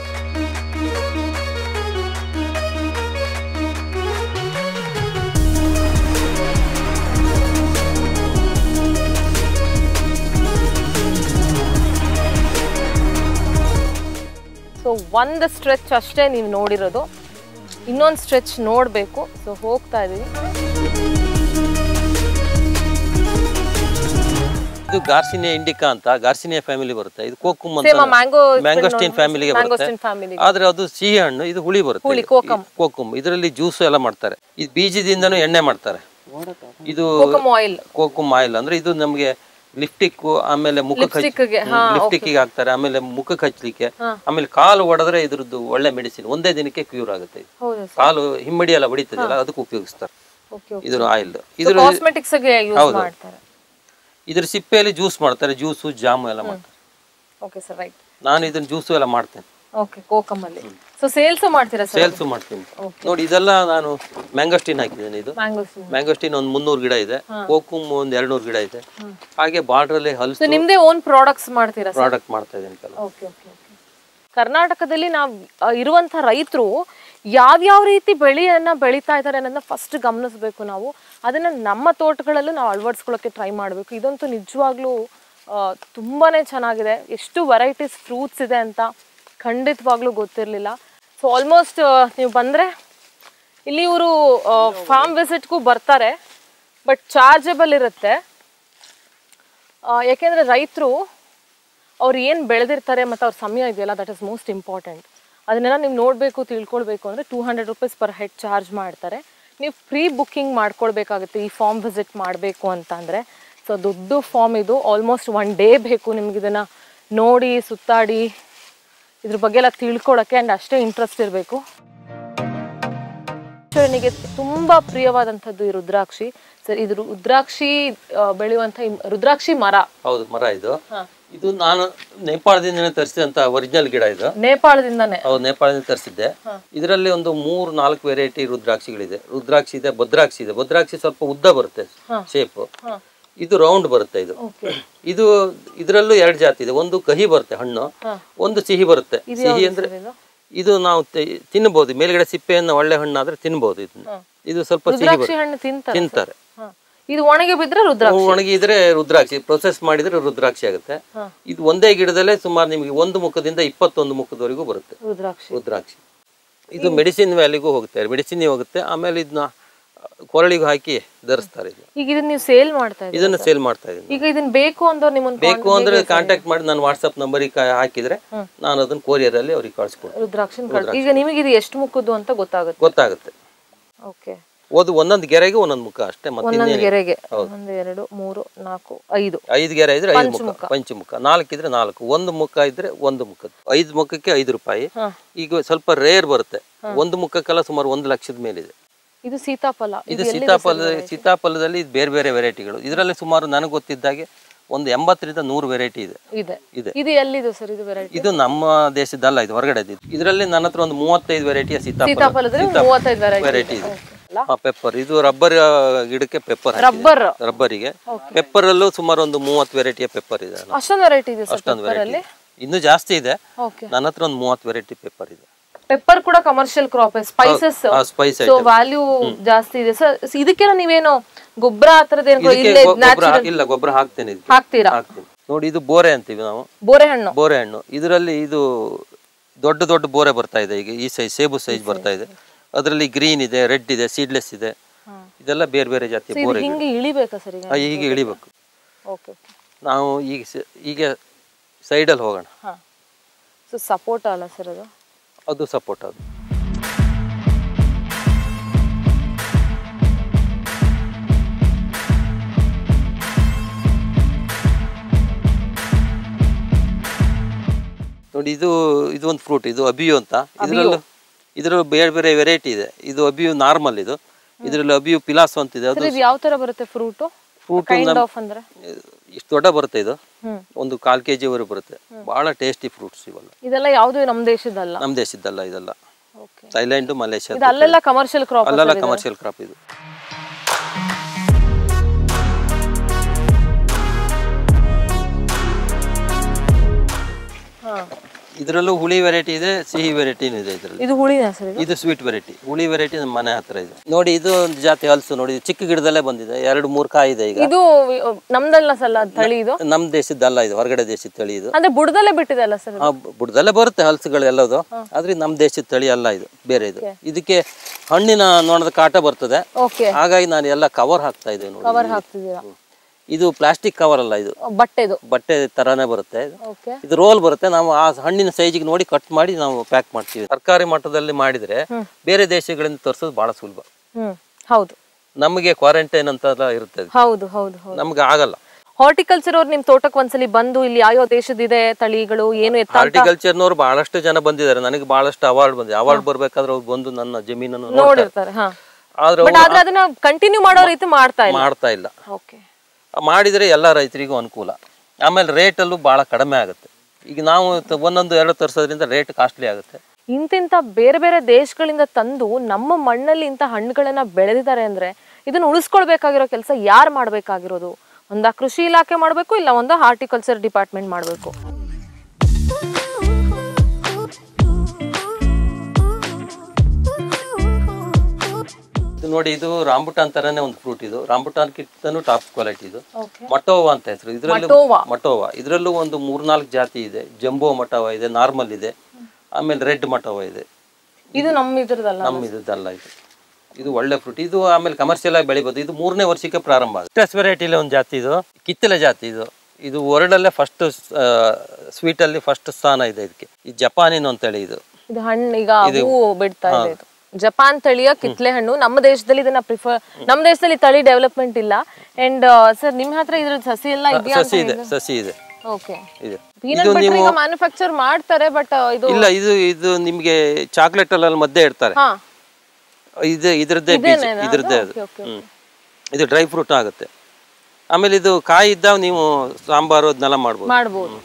ಸೊ ಒಂದು ಸ್ಟ್ರೆಚ್ ಅಷ್ಟೇ ನೀವು ನೋಡಿರೋದು ಇನ್ನೊಂದು ಸ್ಟ್ರೆಚ್ ನೋಡಬೇಕು ಸೊ ಹೋಗ್ತಾ ಇದೀವಿ ಇದು ಗಾರ್ಸಿನಿಯಾ ಇಂಡಿಕಾ ಅಂತ ಗಾರ್ಸಿನಿಯಾ ಫ್ಯಾಮಿಲಿ ಬರುತ್ತೆ ಇದು ಕೋಕುಮ್ ಸೇಮ್ ಅಂತ ಮ್ಯಾಂಗೋ ಮ್ಯಾಂಗೋಸ್ಟಿನ್ ಫ್ಯಾಮಿಲಿಗೆ ಬರುತ್ತೆ ಮ್ಯಾಂಗೋಸ್ಟಿನ್ ಫ್ಯಾಮಿಲಿ ಆದ್ರೆ ಅದು ಸಿಹಿ ಹಣ್ಣು ಇದು ಹುಳಿ ಬರುತ್ತೆ ಹುಳಿ, ಕೋಕಮ್. ಕೋಕುಮ್ ಇದರಲ್ಲಿ ಜ್ಯೂಸ್ ಎಲ್ಲ ಮಾಡ್ತಾರೆ ಇದು ಬೀಜದಿಂದನೂ ಎಣ್ಣೆ ಮಾಡ್ತಾರೆ ಇದು ಕೋಕಮ್ ಆಯಿಲ್ ಕೋಕುಮ್ ಆಯಿಲ್ ಅಂದ್ರೆ ಇದು ನಮಗೆ ಲಿಫ್ಟಿಕ್ ಆಮೇಲೆ ಮುಖಕ್ಕೆ ಲಿಪ್ಸ್ಟಿಕ್ಗೆ ಹಾ ಲಿಫ್ಟಿಕ್ಕಿಗೆ ಹಾಕ್ತಾರೆ ಆಮೇಲೆ ಮುಖಕ್ಕೆ ಹಚ್ಚಲಿಕ್ಕೆ ಆಮೇಲೆ ಕಾಲು ಒಡೆದ್ರೆ ಇದ್ರದ್ದು ಒಳ್ಳೆ ಮೆಡಿಸಿನ್ ಒಂದೇ ದಿನಕ್ಕೆ ಕ್ಯೂರ್ ಆಗುತ್ತೆ ಇದು. ಹೌದು ಕಾಲು ಹಿಮ್ಮಡಿ ಎಲ್ಲ ಹೊಡಿತದಲ್ಲ ಅದಕ್ಕೆ ಉಪಯೋಗಿಸ್ತಾರೆ ಓಕೆ ಇದ್ರ ಆಯಿಲ್ ಇದ್ರ ಕಾಸ್ಮೆಟಿಕ್ಸ್ಗೆ ಯೂಸ್ ಮಾಡ್ತಾರೆ ಇದ್ರ ಸಿಪ್ಪೆಯಲ್ಲಿ ಜ್ಯೂಸ್ ಮಾಡ್ತಾರೆ ಜ್ಯೂಸು ಜಾಮು ಎಲ್ಲ ಮಾಡ್ತಾರೆ ಓಕೆ ಸರ್ ರೈಟ್ ನಾನು ಇದನ್ನ ಜ್ಯೂಸು ಎಲ್ಲ ಮಾಡ್ತೇನೆ ಓಕೆ ಕೋಕಮ್ ಅಲ್ಲಿ ಸೊ ಸೇಲ್ಸ್ ಮಾಡ್ತೀರಾ ಸರ್ ಸೇಲ್ಸು ಮಾಡ್ತೀನಿ ನೋಡಿ ಇದೆಲ್ಲ ನಾನು ಮ್ಯಾಂಗೋಸ್ಟಿನ್ ಹಾಕಿದ್ದೇನೆ ಇದು ಮ್ಯಾಂಗೋಸ್ಟಿನ್ ಮ್ಯಾಂಗೋಸ್ಟಿನ್ ಒಂದು ಮುನ್ನೂರು ಗಿಡ ಇದೆ ಕೋಕುಮ್ ಒಂದು ಎರಡ್ನೂರು ಗಿಡ ಇದೆ ಹಾಗೆ ಬಾರ್ಡ್ರಲ್ಲಿ ಹಲಸು ಸೊ ನಿಮ್ದೇ ಓನ್ ಪ್ರಾಡಕ್ಟ್ಸ್ ಮಾಡ್ತೀರಾ ಸರ್ ಪ್ರಾಡಕ್ಟ್ ಮಾಡ್ತಾ ಇದ್ದೀನಿ ಕೆಲವು ಓಕೆ ಓಕೆ ಓಕೆ ಕರ್ನಾಟಕದಲ್ಲಿ ನಾವು ಇರುವಂಥ ರೈತರು ಯಾವ್ಯಾವ ರೀತಿ ಬೆಳೆಯನ್ನ ಬೆಳೀತಾ ಇದ್ದಾರೆ ಅನ್ನೋದನ್ನ ಫಸ್ಟ್ ಗಮನಿಸಬೇಕು ನಾವು ಅದನ್ನ ನಮ್ಮ ತೋಟಗಳಲ್ಲೂ ನಾವು ಅಳವಡಿಸ್ಕೊಳ್ಳೋಕೆ ಟ್ರೈ ಮಾಡಬೇಕು ಇದಂತೂ ನಿಜವಾಗ್ಲೂ ಆ, ತುಂಬಾನೇ ಚೆನ್ನಾಗಿದೆ ಎಷ್ಟು ವೆರೈಟೀಸ್ ಫ್ರೂಟ್ಸ್ ಇದೆ ಅಂತ ಖಂಡಿತವಾಗ್ಲೂ ಗೊತ್ತಿರಲಿಲ್ಲ ಸೊ ಆಲ್ಮೋಸ್ಟ್ ನೀವು ಬಂದರೆ ಇಲ್ಲಿ ಇವರು ಫಾರ್ಮ್ ವಿಸಿಟ್ಗೂ ಬರ್ತಾರೆ ಬಟ್ ಚಾರ್ಜಬಲ್ ಇರುತ್ತೆ ಆ, ಯಾಕೆಂದ್ರೆ ರೈತರು ಅವ್ರು ಏನು ಬೆಳೆದಿರ್ತಾರೆ ಮತ್ತು ಅವ್ರ ಸಮಯ ಇದೆಯಲ್ಲ ದಟ್ ಇಸ್ ಮೋಸ್ಟ್ ಇಂಪಾರ್ಟೆಂಟ್ ಅದನ್ನೆಲ್ಲ ನೀವು ನೋಡಬೇಕು ತಿಳ್ಕೊಳ್ಬೇಕು ಅಂದರೆ two hundred rupees per head charge ಮಾಡ್ತಾರೆ ನೀವು ಪ್ರೀ ಬುಕ್ಕಿಂಗ್ ಮಾಡ್ಕೊಳ್ಬೇಕಾಗುತ್ತೆ ಈ ಫಾರ್ಮ್ ವಿಸಿಟ್ ಮಾಡಬೇಕು ಅಂತ ಅಂದರೆ ಸೊ ದೊಡ್ಡ ಫಾರ್ಮ್ ಇದು ಆಲ್ಮೋಸ್ಟ್ ಒನ್ ಡೇ ಬೇಕು ನಿಮ್ಗೆ ಇದನ್ನು ನೋಡಿ ಸುತ್ತಾಡಿ ಇದ್ರ ಬಗ್ಗೆ ಎಲ್ಲ ತಿಳ್ಕೊಳಕ್ಕೆ ಆ್ಯಂಡ್ ಅಷ್ಟೇ ಇಂಟ್ರೆಸ್ಟ್ ಇರಬೇಕು ಈಶ್ವರನಿಗೆ ತುಂಬಾ ಪ್ರಿಯವಾದಂಥದ್ದು ಈ ರುದ್ರಾಕ್ಷಿ ಸರ್ ಇದು ರುದ್ರಾಕ್ಷಿ ಆ, ಬೆಳೆಯುವಂಥ ಈ ರುದ್ರಾಕ್ಷಿ ಮರ ಹೌದು ಮರ ಇದು ಇದು ನಾನು ನೇಪಾಳದಿಂದ ತರಿಸಿದಂತ ಒರಿಜಿನಲ್ ಗಿಡ ಇದು ನೇಪಾಳದಿಂದಾನೆ ಹೌದು ನೇಪಾಳದಿಂದ ತರಿಸಿದ್ದೆ ಇದರಲ್ಲಿ ಒಂದು ಮೂರು ನಾಲ್ಕು ವೆರೈಟಿ ರುದ್ರಾಕ್ಷಿಗಳಿದೆ ರುದ್ರಾಕ್ಷಿ ಇದೆ ಭದ್ರಾಕ್ಷಿ ಇದೆ ಭದ್ರಾಕ್ಷಿ ಸ್ವಲ್ಪ ಉದ್ದ ಬರುತ್ತೆ ಶೇಪ್ ಇದು ರೌಂಡ್ ಬರುತ್ತೆ ಇದು ಓಕೆ ಇದು ಇದರಲ್ಲೂ ಎರಡು ಜಾತಿ ಇದೆ ಒಂದು ಕಹಿ ಬರುತ್ತೆ ಹಣ್ಣು ಒಂದು ಸಿಹಿ ಬರುತ್ತೆ ಸಿಹಿ ಅಂದ್ರೆ ಇದು? ಇದು ನಾವು ತಿ- ತಿನ್ನಬಹುದು ಮೇಲ್ಗಡೆ ಸಿಪ್ಪೆಯನ್ನು ಒಳ್ಳೆ ಹಣ್ಣಾದ್ರೆ ತಿನ್ಬಹುದು ಇದನ್ನ ಇದು ಸ್ವಲ್ಪ ಸಿಹಿ ರುದ್ರಾಕ್ಷಿ ಬರುತ್ತೆ ಹಣ್ಣು ತಿಂತಾರೆ ತಿಂತಾರೆ ಹ. ಇದು ಒಣಗಿ ಬಿದ್ರೆ ರುದ್ರಾಕ್ಷಿ ಒಣಗಿದ್ರೆ ರುದ್ರಾಕ್ಷಿ ಪ್ರೊಸೆಸ್ ಮಾಡಿದ್ರೆ ರುದ್ರಾಕ್ಷಿ ಆಗುತ್ತೆ ಇದು ಒಂದೇ ಗಿಡದಲ್ಲೇ ಸುಮಾರು ನಿಮಗೆ ಒಂದು ಮುಖದಿಂದ ಇಪ್ಪತ್ತೊಂದು ಮುಖದವರೆಗೂ ಬರುತ್ತೆ ರುದ್ರಾಕ್ಷಿ ರುದ್ರಾಕ್ಷಿ ಇದು ಮೆಡಿಸಿನ್ ವ್ಯಾಲಿಗೂ ಹೋಗುತ್ತೆ ಮೆಡಿಸಿನ್ ಹೋಗುತ್ತೆ ಆಮೇಲೆ ಇದನ್ನ ಕೊರಳಿಗೂ ಹಾಕಿ ಧರಿಸ್ತಾರೆ ಇದು ಈಗ ಇದನ್ನ ನೀವು ಸೇಲ್ ಮಾಡ್ತಾ ಇದ್ದೀರಿ ಇದನ್ನ ಸೇಲ್ ಮಾಡ್ತಾ ಇದ್ದೀನಿ ಈಗ ಇದನ್ನ ಬೇಕು ಅಂದವ್ರು ನಿಮ್ಮನ್ನ ಬೇಕು ಅಂದ್ರೆ ಕಾಂಟ್ಯಾಕ್ಟ್ ಮಾಡಿ ನಾನು ವಾಟ್ಸ್ಆಪ್ ನಂಬರಿಗೆ ಹಾಕಿದ್ರೆ ನಾನು ಅದನ್ನ ಕೊರಿಯರ್ ಅಲ್ಲಿ ಅವ್ರಿಗೆ ಕಳಿಸ್ಕೊಡ್ತೀನಿ ರುದ್ರಾಕ್ಷನ್ ಕಳ್ ಈಗ ನಿಮಗೆ ಇದು ಎಷ್ಟು ಮುಖದ್ದು ಅಂತ ಗೊತ್ತಾಗುತ್ತೆ ಗೊತ್ತಾಗುತ್ತೆ ಓಕೆ ಓದು ಒಂದೊಂದು ಗೆರೆಗೆ ಒಂದೊಂದು ಮುಖ ಅಷ್ಟೇ ಮತ್ತೆ ಒಂದೊಂದು ಇನ್ನೇನು ಗೆರೆಗೆ ಒಂದು ಎರಡು ಮೂರು ನಾಲ್ಕು ಐದು ಐದು ಗೆರೆ ಇದ್ರೆ ಐದು ಮುಖ ಪಂಚಮುಖ ನಾಲ್ಕು ಇದ್ರೆ ನಾಲ್ಕು ಒಂದು ಮುಖ ಇದ್ರೆ ಒಂದು ಮುಖ ಐದು ಮುಖಕ್ಕೆ ಐದು ರೂಪಾಯಿ ಈಗ ಸ್ವಲ್ಪ ರೇರ್ ಬರುತ್ತೆ ಒಂದು ಮುಖಕ್ಕೆಲ್ಲ ಸುಮಾರು ಒಂದು ಲಕ್ಷದ ಮೇಲಿದೆ ಇದು ಸೀತಾಫಲ ಇದು ಸೀತಾಫಲ ಸೀತಾಫಲದಲ್ಲಿ ಇದು ಬೇರೆ ಬೇರೆ ವೆರೈಟಿಗಳು ಇದರಲ್ಲಿ ಸುಮಾರು ನನಗೆ ಗೊತ್ತಿದ್ದಾಗೆ ಒಂದು ಎಂಬತ್ತರಿಂದ ನೂರು ವೆರೈಟಿ ಇದೆ ಇದೆ ಇದೆ. ಇದು ಎಲ್ಲಿದೆ ಸರ್ ಇದು ವೆರೈಟಿ ಇದು ನಮ್ಮ ದೇಶದಲ್ಲ ಇದು ಹೊರಗಡೆ ಇದರಲ್ಲಿ ನನ್ನ ಹತ್ರ ಒಂದು ಮೂವತ್ತೈದು ವೆರೈಟಿಯ ಸೀತಾಫಲ ಸೀತಾಫಲದಲ್ಲಿ ಮೂವತ್ತೈದು ವೆರೈಟಿ ವೆರೈಟಿ ಇದೆ ಪೆಪ್ಪರ್ ಇದು ರಬ್ಬರ್ ಗಿಡಕ್ಕೆ ಪೆಪ್ಪರ್ ರಬ್ಬರ್ ರಬ್ಬರಿಗೆ ಪೆಪ್ಪರ್ ಅಲ್ಲೂ ಸುಮಾರು ಒಂದು ಮೂವತ್ತು ವೆರೈಟಿಯ ಪೆಪ್ಪರ್ ಇದೆ ಅಷ್ಟೊಂದು ವೆರೈಟಿ ಇದೆ ಸರ್ ಅಷ್ಟೊಂದು ವೆರೈಟಿ ಇನ್ನೂ ಜಾಸ್ತಿ ಇದೆ ಓಕೆ ನನ್ನ ಹತ್ರ ಒಂದು ಮೂವತ್ತು ವೆರೈಟಿ ಪೆಪ್ಪರ್ ಇದೆ ಪೆಪ್ಪರ್ ಕೂಡ ಕಮರ್ಷಿಯಲ್ ಕ್ರಾಪ್ ಸ್ಪೈಸಸ್ ಆ ಸ್ಪೈಸ್ ಸೊ ವ್ಯಾಲ್ಯೂ ಜಾಸ್ತಿ ಇದೆ ಸರ್ ಇದಕ್ಕೆಲ್ಲ ನೀವೇನು ಗೊಬ್ಬರ ಆ ಥರದ್ದು ಏನು ಇದಕ್ಕೆ ಇಲ್ಲೇ ಗೊ- ಗೊಬ್ಬರ ಇಲ್ಲ ಗೊಬ್ಬರ ಹಾಕ್ತೇನೆ ಇದಕ್ಕೆ ಹಾಕ್ತೀರಾ ಹಾಕ್ತೀನಿ ನೋಡಿ ಇದು ಬೋರೆ ಅಂತೀವಿ ನಾವು ಬೋರೆ ಹಣ್ಣು ಬೋರೆ ಹಣ್ಣು ಇದರಲ್ಲಿ ಇದು ದೊಡ್ಡ ದೊಡ್ಡ ಬೋರೆ ಬರ್ತಾ ಇದೆ ಈಗ ಈ ಸೈಜ್ ಸೇಬು ಸೈಜ್ ಬರ್ತಾ ಇದೆ ಅದರಲ್ಲಿ ಗ್ರೀನ್ ಇದೆ ರೆಡ್ ಇದೆ ಸೀಡ್ಲೆಸ್ ಇದೆ ಇದೆಲ್ಲ ಬೇರೆ ಬೇರೆ ಜಾತಿಯ ಇದು ಬೋರೆ ಹಿಂಗೆ ಇಳಿಬೇಕಾ ಸರ್ ಈಗ ಹೀಗೆ ಇಳಿಬೇಕು ಓಕೆ ಓಕೆ ನಾವು ಈಗ ಸ- ಈಗ ಸೈಡಲ್ಲಿ ಹೋಗೋಣ ಹಾ ಸೊ ಸಪೋರ್ಟ್ ಅಲ್ಲ ಸರ್ ಅದು ಅದು ಸಪೋರ್ಟ್ ಅದು ನೋಡಿ ಇದು ಇದು ಒಂದು ಫ್ರೂಟ್ ಇದು ಅಬಿಯು ಅಂತ ಇದರಲ್ಲೂ ಇದರಲ್ಲೂ ಬೇರೆ ಬೇರೆ ವೆರೈಟಿ ಇದೆ ಇದು ಅಬಿಯು ನಾರ್ಮಲ್ ಇದು ಇದರಲ್ಲಿ ಅಬಿಯು ಪಿಲಾಸು ಅಂತಿದೆ ಅದು ಸರ್ ಇದು ಯಾವ ತರ ಬರುತ್ತೆ ಫ್ರೂಟು ಫ್ರೂಟ್ ಕೈಂಡ್ ಆಫ್ ಅಂದ್ರೆ ಇಷ್ಟು ದೊಡ್ಡ ಬರುತ್ತೆ ಇದು ಹ್ಮ್. ಒಂದು ಕಾಲ್ ಕೆ ಜಿವರೆಗೆ ಬರುತ್ತೆ ಬಹಳ ಟೇಸ್ಟಿ ಫ್ರೂಟ್ಸ್ ಇವೆಲ್ಲ ಇದೆಲ್ಲ ಯಾವುದು ನಮ್ಮ ದೇಶದಲ್ಲ ನಮ್ಮ ದೇಶದ್ದಲ್ಲ ಇದೆಲ್ಲ ಓಕೆ ಥೈಲ್ಯಾಂಡ್ ಮಲೇಷ್ಯಾ ಇದು ಅಲ್ಲೆಲ್ಲ ಕಮರ್ಷಿಯಲ್ ಕ್ರಾಪ್ ಅಲ್ಲೆಲ್ಲ ಕಮರ್ಷಿಯಲ್ ಕ್ರಾಪ್ ಇದು ಹಾ ಇದರಲ್ಲೂ ಹುಳಿ ವೆರೈಟಿ ಇದೆ ಸಿಹಿ ವೆರೈಟಿನೂ ಇದೆ ಇದರಲ್ಲಿ ಇದು ಹುಳಿನಾ ಸರ್ ಇದು ಇದು ಸ್ವೀಟ್ ವೆರೈಟಿ ಹುಳಿ ವೆರೈಟಿ ನಮ್ಮ ಮನೆ ಹತ್ರ ಇದೆ ನೋಡಿ ಇದು ಒಂದು ಜಾತಿ ಹಲಸು ನೋಡಿ ಇದು ಚಿಕ್ಕ ಗಿಡದಲ್ಲೇ ಬಂದಿದೆ ಎರಡು ಮೂರು ಕಾಯಿ ಇದೆ ಈಗ ಇದು ನಮ್ದಲ್ಲ ಸಲ್ಲ ತಳಿ ಇದು ನಮ್ಮ ದೇಶದ್ದಲ್ಲ ಇದು ಹೊರಗಡೆ ದೇಶದ ತಳಿ ಇದು ಅಂದ್ರೆ ಬುಡದಲ್ಲೇ ಬಿಟ್ಟಿದೆ ಅಲ್ಲ ಸರ್ ಆ, ಬುಡದಲ್ಲೇ ಬರುತ್ತೆ ಹಲಸುಗಳು ಎಲ್ಲದು ಆದ್ರೆ ನಮ್ಮ ದೇಶದ ತಳಿ ಅಲ್ಲ ಇದು ಬೇರೆ ಇದು ಇದಕ್ಕೆ ಹಣ್ಣಿನ ನೋಣದ ಕಾಟ ಬರ್ತದೆ ಓಕೆ ಹಾಗಾಗಿ ನಾನು ಎಲ್ಲ ಕವರ್ ಹಾಕ್ತಾ ಇದ್ದೇವೆ ನೋಡಿ ಕವರ್ ಹಾಕ್ತಿದ್ದೀರಾ ಇದು ಪ್ಲಾಸ್ಟಿಕ್ ಕವರ್ ಅಲ್ಲ ಇದು ಬಟ್ಟೆದು ಬಟ್ಟೆ ತರಾನೇ ಬರುತ್ತೆ ಇದು. ಓಕೆ ಇದು ರೋಲ್ ಬರುತ್ತೆ ನಾವು ಆ ಹಣ್ಣಿನ ಸೈಜಿಗೆ ನೋಡಿ ಕಟ್ ಮಾಡಿ ನಾವು ಪ್ಯಾಕ್ ಮಾಡ್ತೀವಿ ಸರ್ಕಾರಿ ಮಟ್ಟದಲ್ಲಿ ಮಾಡಿದ್ರೆ ಬೇರೆ ದೇಶಗಳಿಂದ ತರಿಸೋದು ಬಹಳ ಸುಲಭ ಹ್ಮ್ ಹೌದು ನಮಗೆ ಕ್ವಾರಂಟೈನ್ ಅಂತೆಲ್ಲ ಇರುತ್ತೆ ಹೌದು ಹೌದು ಹೌದು ನಮ್ಗೆ ಆಗಲ್ಲ ಹಾರ್ಟಿಕಲ್ಚರ್ ಅವ್ರು ನಿಮ್ ತೋಟಕ್ಕೆ ಒಂದ್ಸಲಿ ಬಂದು ಇಲ್ಲಿ ಯಾವ ದೇಶದಿದೆ ತಳಿಗಳು ಏನು ಎತ್ತ ಹಾರ್ಟಿಕಲ್ಚರ್ನವ್ರು ಬಹಳಷ್ಟು ಜನ ಬಂದಿದ್ದಾರೆ ನನಗೆ ಬಹಳಷ್ಟು ಅವಾರ್ಡ್ ಬಂದಿದೆ ಅವಾರ್ಡ್ ಬರ್ಬೇಕಾದ್ರೆ ಅವ್ರು ಬಂದು ನನ್ನ ಜಮೀನನ್ನು ನೋಡ್ತಾರೆ ನೋಡಿರ್ತಾರೆ ಹಾ ಆದ್ರೆ ಬಟ್ ಆದ್ರೆ ಅದನ್ನ ಕಂಟಿನ್ಯೂ ಮಾಡೋ ರೀತಿ ಮಾಡ್ತಾ ಅವ್ರು ಇಲ್ಲ ಮಾಡ್ತಾ ಇಲ್ಲ ಓಕೆ ಮಾಡಿದ್ರೆ ಎಲ್ಲ ರೈತರಿಗೂ ಅನುಕೂಲ ಆಮೇಲೆ ರೇಟಲ್ಲೂ ಬಹಳ ಕಡಿಮೆ ಆಗುತ್ತೆ ಈಗ ನಾವು ತ- ಒಂದೊಂದು ಎರಡು ತರಿಸೋದ್ರಿಂದ ರೇಟ್ ಕಾಸ್ಟ್ಲಿ ಆಗುತ್ತೆ ಇಂತಿಂತ ಬೇರೆ ಬೇರೆ ದೇಶಗಳಿಂದ ತಂದು ನಮ್ಮ ಮಣ್ಣಲ್ಲಿ ಇಂಥ ಹಣ್ಣುಗಳನ್ನ ಬೆಳೆದಿದ್ದಾರೆ ಅಂದ್ರೆ ಇದನ್ನ ಉಳಿಸ್ಕೊಳ್ಬೇಕಾಗಿರೋ ಕೆಲಸ ಯಾರು ಮಾಡ್ಬೇಕಾಗಿರೋದು ಒಂದ ಕೃಷಿ ಇಲಾಖೆ ಮಾಡ್ಬೇಕು ಇಲ್ಲ ಒಂದು ಹಾರ್ಟಿಕಲ್ಚರ್ ಡಿಪಾರ್ಟ್ಮೆಂಟ್ ಮಾಡ್ಬೇಕು ಇದು ನೋಡಿ ಇದು ರಾಂಬುಟಾನ್ ತರನೇ ಒಂದು ಫ್ರೂಟ್ ಇದು ರಾಂಬುಟಾನ್ ಕಿತ್ತನು ಟಾಪ್ ಕ್ವಾಲಿಟಿ ಇದು ಓಕೆ ಮಟೋವಾ ಅಂತ ಹೆಸರು ಇದರಲ್ಲೂ ಮಟೋವಾ. ಮಟೋವಾ ಇದರಲ್ಲೂ ಒಂದು ಮೂರ್ನಾಲ್ಕು ಜಾತಿ ಇದೆ ಜಂಬೋ ಮಟೋವಾ ಇದೆ ನಾರ್ಮಲ್ ಇದೆ ಆಮೇಲೆ ರೆಡ್ ಮಟೋವಾ ಇದೆ ಇದು ನಮ್ಮ ಇದ್ರದಲ್ಲ ನಮ್ಮ ಇದ್ದಲ್ಲ ಇದು ಇದು ಒಳ್ಳೆ ಫ್ರೂಟ್ ಇದು ಆಮೇಲೆ ಕಮರ್ಷಿಯಲ್ ಆಗಿ ಬೆಳಿಬೋದು ಇದು ಮೂರನೇ ವರ್ಷಕ್ಕೆ ಪ್ರಾರಂಭ ಆಗುತ್ತೆ ಸ್ಟ್ರೆಸ್ ವೆರೈಟಿಲಿ ಒಂದು ಜಾತಿ ಇದು ಕಿತ್ತಲೆ ಜಾತಿ ಇದು ಇದು ವರ್ಲ್ಡಲ್ಲೇ ಫಸ್ಟ್ ಸ್ವೀಟಲ್ಲಿ ಫಸ್ಟ್ ಸ್ಥಾನ ಇದೆ ಇದಕ್ಕೆ ಈ ಜಪಾನಿನ ಅಂತೇಳಿ ಇದು ಇದು ಹಣ್ಣು ಈಗ ಹೂವು ಬಿಡ್ತಾ ಇದೆ ಇದು ಜಪಾನ್ ತಳಿಯ ಕಿತ್ಲೆ ಹಣ್ಣು ನಮ್ಮ ದೇಶದಲ್ಲಿ ಇದನ್ನ ಪ್ರಿಫರ್ ನಮ್ಮ ದೇಶದಲ್ಲಿ ತಳಿ ಡೆವಲಪ್ಮೆಂಟ್ ಇಲ್ಲ ಅಂಡ್ ಸರ್ ನಿಮ್ ಹತ್ರ ಇದ್ರ ಸಸಿ ಎಲ್ಲ ಇದೆಯಾ ಸಸಿ ಇದೆ ಸಸಿ ಇದೆ ಓಕೆ ಇದೆ ಪೀನಟ್ ಬಟರ್ ಈಗ ಮ್ಯಾನುಫ್ಯಾಕ್ಚರ್ ಮಾಡ್ತಾರೆ ಬಟ್ ಇದು ಇಲ್ಲ ಇದು ಇದು ನಿಮಗೆ ಚಾಕ್ಲೇಟ್ ಅಲ್ಲಿ ಮಧ್ಯೆ ಇಡ್ತಾರೆ ಹಾ ಇದು ಇದ್ರದ್ದೇ ಬೀಜ ಇದ್ರದ್ದೇ ಅದು ಓಕೆ ಓಕೆ ಹ್ಮ್ ಇದು ಡ್ರೈ ಫ್ರೂಟ್ ಆಗುತ್ತೆ ಆಮೇಲೆ ಇದು ಕಾಯಿ ಇದ್ದಾಗ ನೀವು ಸಾಂಬಾರು ಅದನ್ನೆಲ್ಲ ಮಾಡ್ಬೋದು ಮಾಡ್ಬೋದು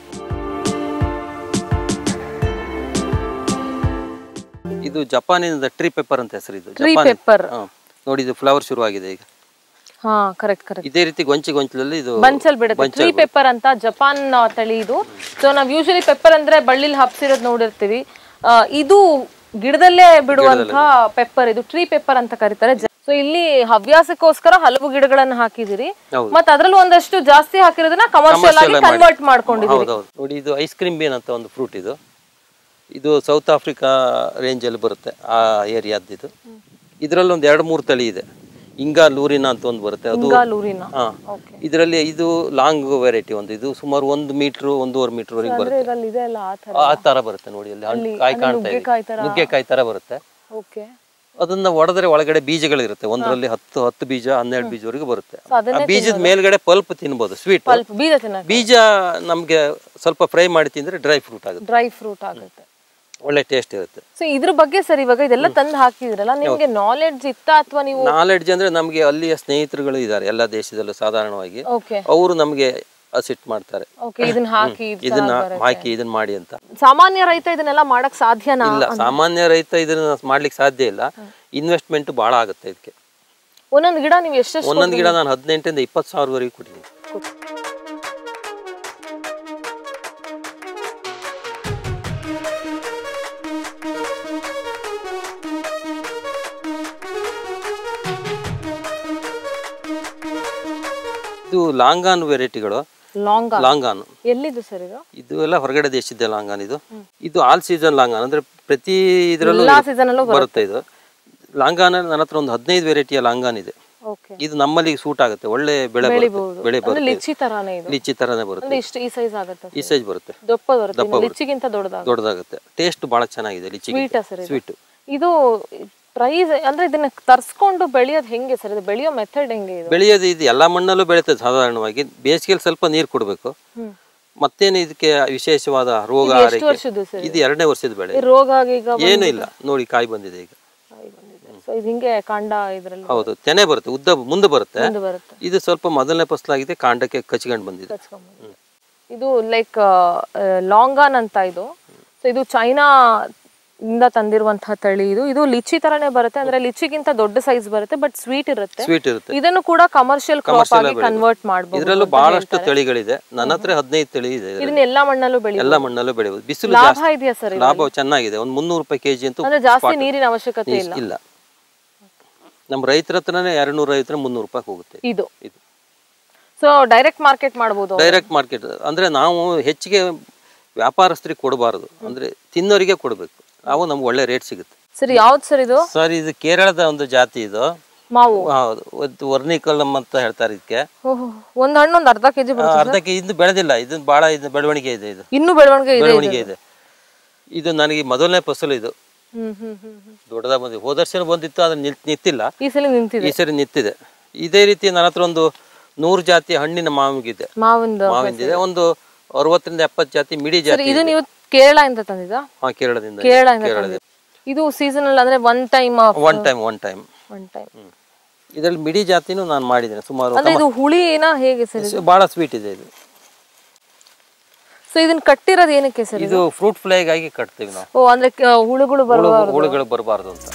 ಇದು ಜಪಾನಿನ ಟ್ರೀ ಪೆಪ್ಪರ್ ಅಂತ ಹೆಸರು ಇದು ಟ್ರೀ ಜಪಾನ್ ಪೆಪ್ಪರ್ ಹಾ. ನೋಡಿ ಇದು ಫ್ಲವರ್ ಶುರುವಾಗಿದೆ ಈಗ ಹಾ ಕರೆಕ್ಟ್ ಕರೆಕ್ಟ್ ಇದೇ ರೀತಿ ಗೊಂಚಿ ಗೊಂಚಲಲ್ಲಿ ಇದು ಬನ್ಸಲ್ ಬಿಡುತ್ತೆ ಟ್ರೀ ಪೆಪ್ಪರ್ ಅಂತ ಜಪಾನ್ ಆ, ತಳಿ ಇದು ಸೊ ನಾವ್ ಯೂಶಲಿ ಪೆಪ್ಪರ್ ಅಂದ್ರೆ ಬಳ್ಳಿಲಿ ಹಬ್ಸಿರೋದ್ ನೋಡಿರ್ತೀವಿ ಆ, ಇದು ಗಿಡದಲ್ಲೇ ಬಿಡುವಂತ ಪೆಪ್ಪರ್ ಇದು ಟ್ರೀ ಪೆಪ್ಪರ್ ಅಂತ ಕರೀತಾರೆ ಸೊ ಇಲ್ಲಿ ಹವ್ಯಾಸಕ್ಕೋಸ್ಕರ ಹಲವು ಗಿಡಗಳನ್ನ ಹಾಕಿದಿರಿ ಹೌದು. ಮತ್ ಅದ್ರಲ್ಲಿ ಒಂದಷ್ಟು ಜಾಸ್ತಿ ಹಾಕಿರೋದನ್ನ ಕಮರ್ಷಿಯಲ್ ಆಗಿ ಕನ್ವರ್ಟ್ ಮಾಡ್ಕೊಂಡಿದ್ದೀರಿ ಹೌದೌದು ನೋಡಿ ಇದು ಐಸ್ ಕ್ರೀಮ್ ಬೇನ್ ಅಂತ ಒಂದು ಫ್ರೂಟ್ ಇದು ಇದು ಸೌತ್ ಆಫ್ರಿಕಾ ರೇಂಜಲ್ಲಿ ಬರುತ್ತೆ ಆ ಏರಿಯಾದ್ದು ಇದು ಇದರಲ್ಲಿ ಒಂದು ಎರಡು ಮೂರು ತಳಿ ಇದೆ ಇಂಗಾ ಲೂರಿನ ಅಂತ ಒಂದು ಬರುತ್ತೆ ಅದು ಹಿಂಗಾಲೂರಿನ ಹಾ ಓಕೆ ಇದರಲ್ಲಿ ಇದು ಲಾಂಗ್ ವೆರೈಟಿ ಒಂದು ಇದು ಸುಮಾರು ಒಂದು ಮೀಟರ್ ಒಂದೂವರೆ ಮೀಟರ್ ವರೆಗೆ ಅಂದ್ರೆ ಬರುತ್ತೆ ಇದ್ರಲ್ಲಿ ಇದೆ ಅಲ್ಲ ಆ ತರ ಆ ತರ ಬರುತ್ತೆ ನೋಡಿ ಅಲ್ಲಿ ಹಣ್ಣು ಕಾಯಿ ಕಾಣ್ತಾ ಇದೆ ನುಗ್ಗೆಕಾಯಿ ತರ ನುಗ್ಗೆಕಾಯಿ ತರ ಬರುತ್ತೆ ಓಕೆ ಅದನ್ನ ಒಡೆದ್ರೆ ಒಳಗಡೆ ಬೀಜಗಳಿರುತ್ತೆ ಒಂದರಲ್ಲಿ ಹತ್ತು ಹತ್ತು ಬೀಜ ಹನ್ನೆರಡು ಬೀಜವರೆಗೂ ಬರುತ್ತೆ ಸೊ ಅದನ್ನೇ ಆ ಬೀಜದ ಮೇಲ್ಗಡೆ ಪಲ್ಪ್ ತಿನ್ಬೋದು ಸ್ವೀಟ್ ಪಲ್ಪ್ ಬೀಜ ತಿನ್ನಕ್ಕೆ ಬೀಜ ನಮ್ಗೆ ಸ್ವಲ್ಪ ಫ್ರೈ ಮಾಡಿ ತಿಂದ್ರೆ ಡ್ರೈ ಫ್ರೂಟ್ ಆಗುತ್ತೆ ಡ್ರೈ ಫ್ರೂಟ್ ಆಗುತ್ತೆ ಒಳ್ಳೆ ಟೇಸ್ಟ್ ಇರುತ್ತೆ ಸೊ ಇದ್ರ ಬಗ್ಗೆ ಸರ್ ಇವಾಗ ಇದೆಲ್ಲ ತಂದು ಹಾಕಿದ್ರಲ್ಲ ನಿಮ್ಗೆ ನಾಲೆಡ್ಜ್ ಇತ್ತಾ ಅಥವಾ ನೀವು ನಾಲೆಡ್ಜ್ ಅಂದ್ರೆ ನಮ್ಗೆ ಅಲ್ಲಿಯ ಸ್ನೇಹಿತರುಗಳು ಇದ್ದಾರೆ ಎಲ್ಲ ದೇಶದಲ್ಲೂ ಸಾಧಾರಣವಾಗಿ ಓಕೆ ಅವರು ನಮ್ಗೆ ಅಸಿಟ್ ಮಾಡ್ತಾರೆ ಓಕೆ ಇದನ್ನ ಹಾಕಿ ಇದ್ ಇದನ್ನ ಚೆನ್ನಾಗ್ ಬರುತ್ತೆ. ಹಾಕಿ ಇದನ್ನ ಮಾಡಿ ಅಂತ ಸಾಮಾನ್ಯ ರೈತ ಇದನ್ನೆಲ್ಲ ಮಾಡಕ್ ಸಾಧ್ಯನಾ ಇಲ್ಲ ಸಾಮಾನ್ಯ ರೈತ ಇದನ್ನ ಮಾಡ್ಲಿಕ್ಕೆ ಸಾಧ್ಯ ಇಲ್ಲ ಇನ್ವೆಸ್ಟ್ಮೆಂಟ್ ಬಹಳ ಆಗುತ್ತೆ ಇದಕ್ಕೆ ಒಂದೊಂದು ಗಿಡ ನೀವು ಎಷ್ಟೆಷ್ಟು ಒಂದೊಂದು ಗಿಡ ನಾನು ಹದಿನೆಂಟರಿಂದ ಇಪ್ಪತ್ತು ಸಾವಿರವರೆಗೂ ಕೊಟ್ಟಿದ್ದೀನಿ ಇದು ಲಾಂಗಾನ್ ವೆರೈಟಿಗಳು ಲಾಂಗ್ ಲಾಂಗಾನ್ ಎಲ್ಲಿದು ಸರ್ ಇದು ಇದು ಎಲ್ಲ ಹೊರಗಡೆ ದೇಶದ ಲಾಂಗಾನ್ ಇದು ಇದು ಆಲ್ ಸೀಸನ್ ಲಾಂಗಾನ್ ಅಂದ್ರೆ ಪ್ರತಿ ಇದರಲ್ಲೂ ಎಲ್ಲಾ ಸೀಸನ್ ಅಲ್ಲೂ ಬರುತ್ತೆ ಇದು ಲಾಂಗಾನ್ ನನ್ನ ಹತ್ರ ಒಂದು ಹದಿನೈದು ವೆರೈಟಿಯ ಲಾಂಗಾನ್ ಇದೆ ಓಕೆ ಇದು ನಮ್ಮಲ್ಲಿ ಸೂಟ್ ಆಗುತ್ತೆ ಒಳ್ಳೆ ಬೆಳೆ ಬರುತ್ತೆ ಬೆಳಿಬಹುದು ಬೆಳೆ ಅಂದ್ರೆ ಬರುತ್ತೆ ಲಿಚ್ಚಿ ತರಾನೇ ಇದು ಲಿಚ್ಚಿ ತರನೇ ಬರುತ್ತೆ ಅಂದ್ರೆ ಇಷ್ಟು ಈ ಸೈಜ್ ಆಗುತ್ತೆ ಈ ಸೈಜ್ ಬರುತ್ತೆ ದಪ್ಪ ಬರುತ್ತೆ ಇನ್ನು ಲಿಚ್ಚಿಗಿಂತ ದೊಡ್ಡದಾಗ ದೊಡ್ಡದಾಗುತ್ತೆ ಟೇಸ್ಟ್ ಬಹಳ ಚೆನ್ನಾಗಿದೆ ಲಿಚ್ಚಿ ಸ್ವೀಟ್ ಸರ್ ಇದು ಸ್ವೀಟ್ ಇದು ಪ್ರೈಸ್ ಅಂದ್ರೆ ಇದನ್ನ ತರ್ಸ್ಕೊಂಡು ಬೆಳೆಯೋದು ಹೆಂಗೆ ಸರ್ ಇದು ಬೆಳೆಯೋ ಮೆಥಡ್ ಹೆಂಗೆ ಇದು ಬೆಳೆಯೋದು ಇದು ಎಲ್ಲಾ ಮಣ್ಣಲ್ಲೂ ಬೆಳೀತದೆ ಸಾಧಾರಣವಾಗಿ ಬೇಸಿಗೆಯಲ್ಲಿ ಸ್ವಲ್ಪ ನೀರು ಕೊಡಬೇಕು ಹ್ಮ್. ಮತ್ತೇನು ಇದಕ್ಕೆ ವಿಶೇಷವಾದ ರೋಗ ಎಷ್ಟು ಆರೈಕೆ ವರ್ಷದ್ದು ಸರ್ ಇದು ಎರಡನೇ ವರ್ಷದ ಬೆಳೆ ಈ ರೋಗ ಈಗ ಏನು ಇಲ್ಲ ನೋಡಿ ಕಾಯಿ ಬಂದಿದೆ ಈಗ ಸೊ ಇದು ಹಿಂಗೆ ಕಾಂಡ ಇದ್ರಲ್ಲಿ ಹೌದು ತೆನೆ ಬರುತ್ತೆ ಉದ್ದ ಮುಂದೆ ಬರುತ್ತೆ ಮುಂದೆ ಬರುತ್ತೆ ಇದು ಸ್ವಲ್ಪ ಮೊದಲನೇ ಫಸಲಾಗಿದೆ ಕಾಂಡಕ್ಕೆ ಕಚ್ಕೊಂಡು ಬಂದಿದೆ ಕಚ್ಕೊಂಬಂದಿದೆ. ಇದು ಲೈಕ್ ಲಾಂಗಾನ್ ಅಂತ ಇದು ಸೊ ಇದು ಚೈನಾ ಇಂದ ತಂದಿರುವಂತಹ ತಳಿ ಇದು ಇದು ಲಿಚಿ ತರನೇ ಬರುತ್ತೆ ಅಂದ್ರೆ ಲಿಚಿಗಿಂತ ದೊಡ್ಡ ಸೈಜ್ ಬರುತ್ತೆ ಬಟ್ ಸ್ವೀಟ್ ಇರುತ್ತೆ ಸ್ವೀಟ್ ಇರುತ್ತೆ ಇದನ್ನು ಕೂಡ ಕಮರ್ಷಿಯಲ್ ಕ್ರಾಪ್ ಆಗಿ ಕನ್ವರ್ಟ್ ಮಾಡಬಹುದು ಇದರಲ್ಲೂ ಬಹಳಷ್ಟು ತಳಿಗಳಿದೆ ನನ್ನ ಹತ್ರ ಹದಿನೈದು ತಳಿ ಇದೆ ಇದ್ರಲ್ಲಿ. ಇದನ್ನ ಎಲ್ಲಾ ಮಣ್ಣಲ್ಲೂ ಬೆಳಿ ಎಲ್ಲ ಮಣ್ಣಲ್ಲೂ ಬೆಳೆಯುವುದು ಬಿಸಿಲು ಲಾಭ ಜಾಸ್ತಿ ಇದೆಯಾ ಸರ್ ಲಾಭ ಚೆನ್ನಾಗಿದೆ ಒಂದು ಮುನ್ನೂರು ರೂಪಾಯಿ ಕೆಜಿ ಅಂತೂ ಅಂದ್ರೆ ಜಾಸ್ತಿ ನೀರಿನ ಅವಶ್ಯಕತೆ ಇಲ್ಲ ಇಲ್ಲ ನಮ್ಮ ರೈತರ ಹತ್ರನೇ ಎರಡು ನೂರ ಐವತ್ತರ ಮುನ್ನೂರು ರೂಪಾಯಿ ಹೋಗುತ್ತೆ ಇದು ಇದು ಸೊ ಡೈರೆಕ್ಟ್ ಮಾರ್ಕೆಟ್ ಮಾಡಬಹುದು ಡೈರೆಕ್ಟ್ ಮಾರ್ಕೆಟ್ ಅಂದ್ರೆ ನಾವು ಹೆಚ್ಚಿಗೆ ವ್ಯಾಪಾರಸ್ಥರಿಗೆ ಕೊಡಬಾರದು ಅಂದ್ರೆ ತಿನ್ನೋರಿಗೆ ಕೊಡಬೇಕು ನಾವು ನಮ್ಗೆ ಒಳ್ಳೆ ರೇಟ್ ಸಿಗುತ್ತೆ ಸರ್ ಯಾವ್ದು ಸರ್ ಇದು ಸರ್ ಇದು ಕೇರಳದ ಒಂದು ಜಾತಿ ಇದು ಮಾವು ಹೌದು ಒಂದು ವರ್ಣಿಕಲಂ ಅಂತ ಹೇಳ್ತಾರೆ ಇದಕ್ಕೆ ಓಹೋ ಒಂದ್ ಹಣ್ಣು ಒಂದ್ ಅರ್ಧ ಕೆಜಿ ಆ, ಬರುತ್ತೆ ಅರ್ಧಕ್ಕೆ ಇದು ಬೆಳೆದಿಲ್ಲ ಇದು ಬಹಳ ಇದು ಬೆಳವಣಿಗೆ ಇದೆ ಇದು ಇನ್ನು ಬೆಳವಣಿಗೆ ಇದೆ ಬೆಳವಣಿಗೆ ಇದೆ ಇದು ನನಗೆ ಮೊದಲನೇ ಫಸಲು ಇದು ಹ್ಮ್ ಹ್ಮ್ ಹ್ಮ್ ಹ್ಮ್. ದೊಡ್ಡದಾಗ ಬಂದಿದೆ ಹೋದ ವರ್ಷ ಬಂದಿತ್ತು ಅದ್ರ ನಿಲ್ ನಿಂತಿಲ್ಲ ಈ ಸಲ ನಿಂತಿದೆ ಈ ಸರಿ ನಿಂತಿದೆ ಇದೇ ರೀತಿ ನನ್ನ ಹತ್ರ ಒಂದು ನೂರು ಜಾತಿ ಹಣ್ಣಿನ ಮಾವಿಗಿದೆ ಮಾವಿಂದ ಮಾವಿಂದಿದೆ ಒಂದು ಅರವತ್ತರಿಂದ ಎಪ್ಪತ್ತು ಜಾತಿ ಮಿಡಿ ಜಾತಿ ಇದು ನೀವು ಕೇರಳ ಇಂದ ತಂದಿದ ಹಾ ಕೇರಳದಿಂದ ಕೇರಳ ಇಂದ ತಂದಿದ್ದು ಇದು ಸೀಸನಲ್ ಅಂದ್ರೆ one time one time one time one time ಇದರಲ್ಲಿ ಮಿಡಿ ಜಾತಿನೂ ನಾನು ಮಾಡಿದ್ದೇನೆ ಸುಮಾರು ಅಂದ್ರೆ ಇದು ಹುಳಿನ ಹೇಗೆ ಸರ್ ಇದು ಬಹಳ ಸ್ವೀಟ್ ಇದೆ ಇದು ಸೊ ಇದನ್ನ ಕಟ್ಟಿರೋದು ಏನಕ್ಕೆ ಸರ್ ಇದು ಫ್ರೂಟ್ ಫ್ಲೈಗಾಗಿ ಕಟ್ತೀವಿ ನಾವು ಓ ಅಂದ್ರೆ ಕ- ಹುಳುಗಳು ಬರುವ ಹುಳು- ಹುಳುಗಳು ಬರಬಾರ್ದು ಅಂತ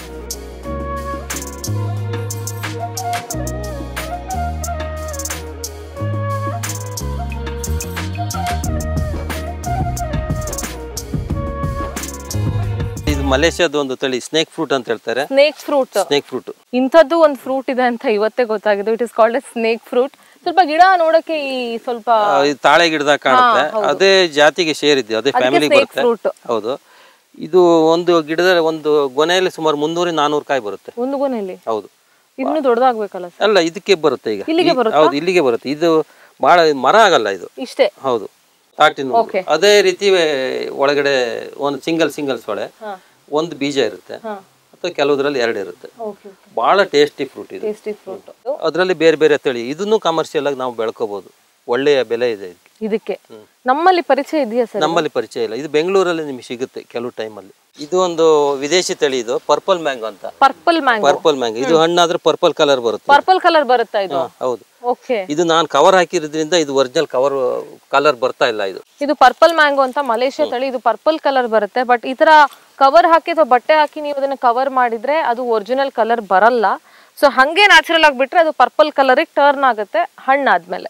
ಇದು ಮಲೇಷ್ಯಾದ ಒಂದು ತಳಿ ಸ್ನೇಕ್ ಫ್ರೂಟ್ ಅಂತ ಹೇಳ್ತಾರೆ ಸ್ನೇಕ್ ಫ್ರೂಟ್ ಸ್ನೇಕ್ ಫ್ರೂಟ್ ಇಂಥದ್ದು ಒಂದು ಫ್ರೂಟ್ ಇದೆ ಅಂತ ಇವತ್ತೇ ಗೊತ್ತಾಗಿದೆ it is called a snake fruit ಸ್ವಲ್ಪ ಗಿಡ ನೋಡಕ್ಕೆ ಈ ಸ್ವಲ್ಪ ತಾಳೆ ಗಿಡದಾಗ ಕಾಣುತ್ತೆ ಅದೇ ಜಾತಿಗೆ ಸೇರಿದ್ದೆ ಅದೇ ಫ್ಯಾಮಿಲಿ snake ಬರುತ್ತೆ fruit. ಹೌದು ಇದು ಒಂದು ಗಿಡದ ಒಂದು ಗೊನೆಯಲ್ಲಿ ಸುಮಾರು ಮುನ್ನೂರ ನಾನೂರು ಕಾಯಿ ಬರುತ್ತೆ ಒಂದು ಗೊನೆಯಲ್ಲಿ ಹೌದು ಇನ್ನು ದೊಡ್ಡದಾಗ್ಬೇಕಲ್ಲ ಸರ್ ಅಲ್ಲ ಇದಕ್ಕೆ ಬರುತ್ತೆ ಈಗ ಇಲ್ಲಿಗೆ ಈ- ಹೌದು ಇಲ್ಲಿಗೆ ಬರುತ್ತೆ ಇದು ಬಹಳ ಮರ ಆಗಲ್ಲ ಇದು ಇಷ್ಟೇ ಹೌದು ತಾಟಿನ ಒಂದು. Okay. ಅದೇ ರೀತಿ ಒಳಗಡೆ ಒಂದು ಸಿಂಗಲ್ ಸಿಂಗಲ್ ಸೊಳೆ ಹಾ ಒಂದು ಬೀಜ ಇರುತ್ತೆ ಹಾ ಅಥವಾ ಕೆಲವುದ್ರಲ್ಲಿ ಎರಡು ಇರುತ್ತೆ ಓಕೆ ಓಕೆ ಬಹಳ ಟೇಸ್ಟಿ ಫ್ರೂಟ್ ಇದು ಟೇಸ್ಟಿ ಫ್ರೂಟ್ ಅದರಲ್ಲಿ ಬೇರೆ ಬೇರೆ ತಳಿ ಇದನ್ನು ಕಮರ್ಷಿಯಲ್ ಆಗಿ ನಾವು ಬೆಳ್ಕೋಬಹುದು ಒಳ್ಳೆಯ ಬೆಲೆ ಇದೆ ಇದಕ್ಕೆ ಇದಕ್ಕೆ ನಮ್ಮಲ್ಲಿ ಪರಿಚಯ ಇದೆಯಾ ಸರ್ ನಮ್ಮಲ್ಲಿ ಪರಿಚಯ ಇಲ್ಲ ಇದು ಬೆಂಗಳೂರಲ್ಲಿ ನಿಮಗೆ ಸಿಗುತ್ತೆ ಕೆಲವು ಟೈಮಲ್ಲಿ ಇದು ಒಂದು ವಿದೇಶಿ ತಳಿ ಇದು ಪರ್ಪಲ್ ಮ್ಯಾಂಗೋ ಅಂತ ಪರ್ಪಲ್ ಮ್ಯಾಂಗೋ ಪರ್ಪಲ್ ಮ್ಯಾಂಗೋ ಇದು ಹಣ್ಣಾದ್ರೆ ಪರ್ಪಲ್ ಕಲರ್ ಬರುತ್ತೆ ಪರ್ಪಲ್ ಕಲರ್ ಬರುತ್ತಾ ಇದು ಹಾ, ಹೌದು ಓಕೆ ಇದು ನಾನು ಕವರ್ ಹಾಕಿರೋದ್ರಿಂದ ಇದು ಒರಿಜಿನಲ್ ಕವರ್ ಕಲರ್ ಬರ್ತಾ ಇಲ್ಲ ಇದು ಇದು ಪರ್ಪಲ್ ಮ್ಯಾಂಗೋ ಅಂತ ಮಲೇಷ್ಯಾ ತಳಿ ಇದು ಪರ್ಪಲ್ ಕಲರ್ ಬರುತ್ತೆ ಬಟ್ ಈ ತರ ಕವರ್ ಹಾಕಿ ಅಥವಾ ಬಟ್ಟೆ ಹಾಕಿ ನೀವು ಅದನ್ನ ಕವರ್ ಮಾಡಿದ್ರೆ ಅದು ಒರಿಜಿನಲ್ ಕಲರ್ ಬರಲ್ಲ ಸೊ ಹಂಗೆ ನ್ಯಾಚುರಲ್ ಆಗಿ ಬಿಟ್ರೆ ಅದು ಪರ್ಪಲ್ ಕಲರಿಗೆ ಟರ್ನ್ ಆಗುತ್ತೆ ಹಣ್ಣಾದ್ಮೇಲೆ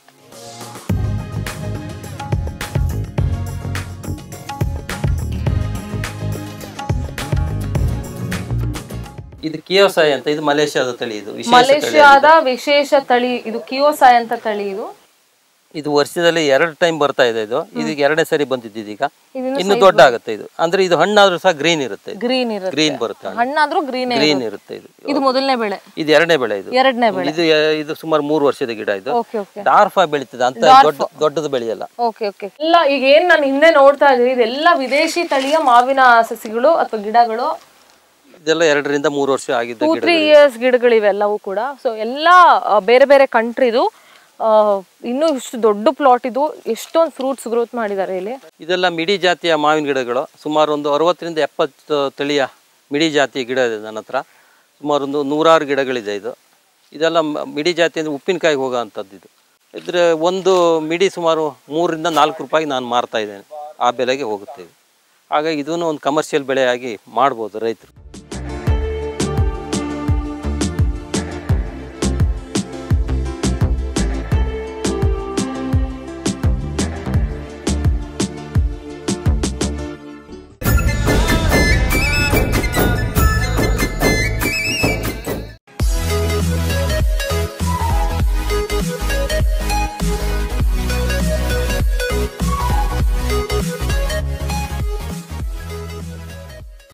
ಇದು ಕಿಯೋಸಾಯಿ ಅಂತ ಇದು ಮಲೇಷ್ಯಾದ ತಳಿ ಇದು ವಿಶೇಷ ತಳಿ ಮಲೇಷ್ಯಾದ ವಿಶೇಷ ತಳಿ ಇದು ಕಿಯೋಸಾಯ್ ಅಂತ ತಳಿ ಇದು ಇದು ವರ್ಷದಲ್ಲಿ ಎರಡು ಟೈಮ್ ಬರ್ತಾ ಇದೆ ಇದು ಇದಕ್ಕೆ ಎರಡನೇ ಸರಿ ಬಂದಿದ್ದು ಇದೀಗ ಇದನ್ನು ಇನ್ನು ದೊಡ್ಡ ಆಗುತ್ತೆ ಇದು ಅಂದ್ರೆ ಇದು ಹಣ್ಣಾದ್ರೂ ಸಹ ಗ್ರೀನ್ ಇರುತ್ತೆ ಗ್ರೀನ್ ಇರುತ್ತೆ ಗ್ರೀನ್ ಬರುತ್ತೆ ಹಣ್ಣಾದ್ರೂ ಗ್ರೀನ್ ಗ್ರೀನ್ ಇರುತ್ತೆ ಇದು ಇದು ಮೊದಲನೇ ಬೆಳೆ ಇದು ಎರಡನೇ ಬೆಳೆ ಇದು ಎರಡನೇ ಬೆಳೆ ಇದು ಇದು ಸುಮಾರು ಮೂರು ವರ್ಷದ ಗಿಡ ಇದು ಓಕೆ ಓಕೆ ಡಾರ್ಫ್ ಆಗಿ ಬೆಳೀತದೆ ಅಂತ ದೊಡ್ಡ ದೊಡ್ಡದು ಬೆಳೆಯಲ್ಲ ಓಕೆ ಓಕೆ ಎಲ್ಲ ಈಗ ಏನ್ ನಾನು ಹಿಂದೆ ನೋಡ್ತಾ ಇದ್ದೀನಿ ಇದೆಲ್ಲ ವಿದೇಶಿ ತಳಿಯ ಮಾವಿನ ಸಸಿಗಳು ಅಥವಾ ಗಿಡಗಳು ಇದೆಲ್ಲ ಎರಡರಿಂದ ಮೂರು ವರ್ಷ ಆಗಿದ್ದ ಟೂ ಗಿಡ ತ್ರೀ ಇಯರ್ಸ್ ಗಿಡಗಳಿವೆಲ್ಲವೂ ಕೂಡ ಸೊ ಎಲ್ಲ ಆ, ಬೇರೆ ಬೇರೆ ಕಂಟ್ರಿದು ಇನ್ನೂ ಇಷ್ಟು ದೊಡ್ಡ ಪ್ಲಾಟ್ ಇದು ಎಷ್ಟೊಂದು ಫ್ರೂಟ್ಸ್ ಗ್ರೋತ್ ಮಾಡಿದ್ದಾರೆ ಇಲ್ಲಿ ಇದೆಲ್ಲ ಮಿಡಿ ಜಾತಿಯ ಮಾವಿನ ಗಿಡಗಳು ಸುಮಾರು ಒಂದು ಅರವತ್ತರಿಂದ ಎಪ್ಪತ್ತು ತಳಿಯ ಮಿಡಿ ಜಾತಿಯ ಗಿಡ ಇದೆ ನನ್ನ ಹತ್ರ ಸುಮಾರು ಒಂದು ನೂರಾರು ಗಿಡಗಳಿದೆ ಇದು ಇದೆಲ್ಲ ಮ- ಮಿಡಿ ಜಾತಿ ಅಂದರೆ ಉಪ್ಪಿನಕಾಯಿಗೆ ಹೋಗೋ ಅಂಥದ್ದು ಇದು ಇದ್ರ ಒಂದು ಮಿಡಿ ಸುಮಾರು ಮೂರರಿಂದ ನಾಲ್ಕು ರೂಪಾಯಿಗೆ ನಾನು ಮಾರ್ತಾ ಇದ್ದೇನೆ ಆ ಬೆಲೆಗೆ ಹೋಗುತ್ತೆ ಇದು ಹಾಗಾಗಿ ಇದನ್ನು ಒಂದು ಕಮರ್ಷಿಯಲ್ ಬೆಳೆಯಾಗಿ ಮಾಡ್ಬೋದು ರೈತರು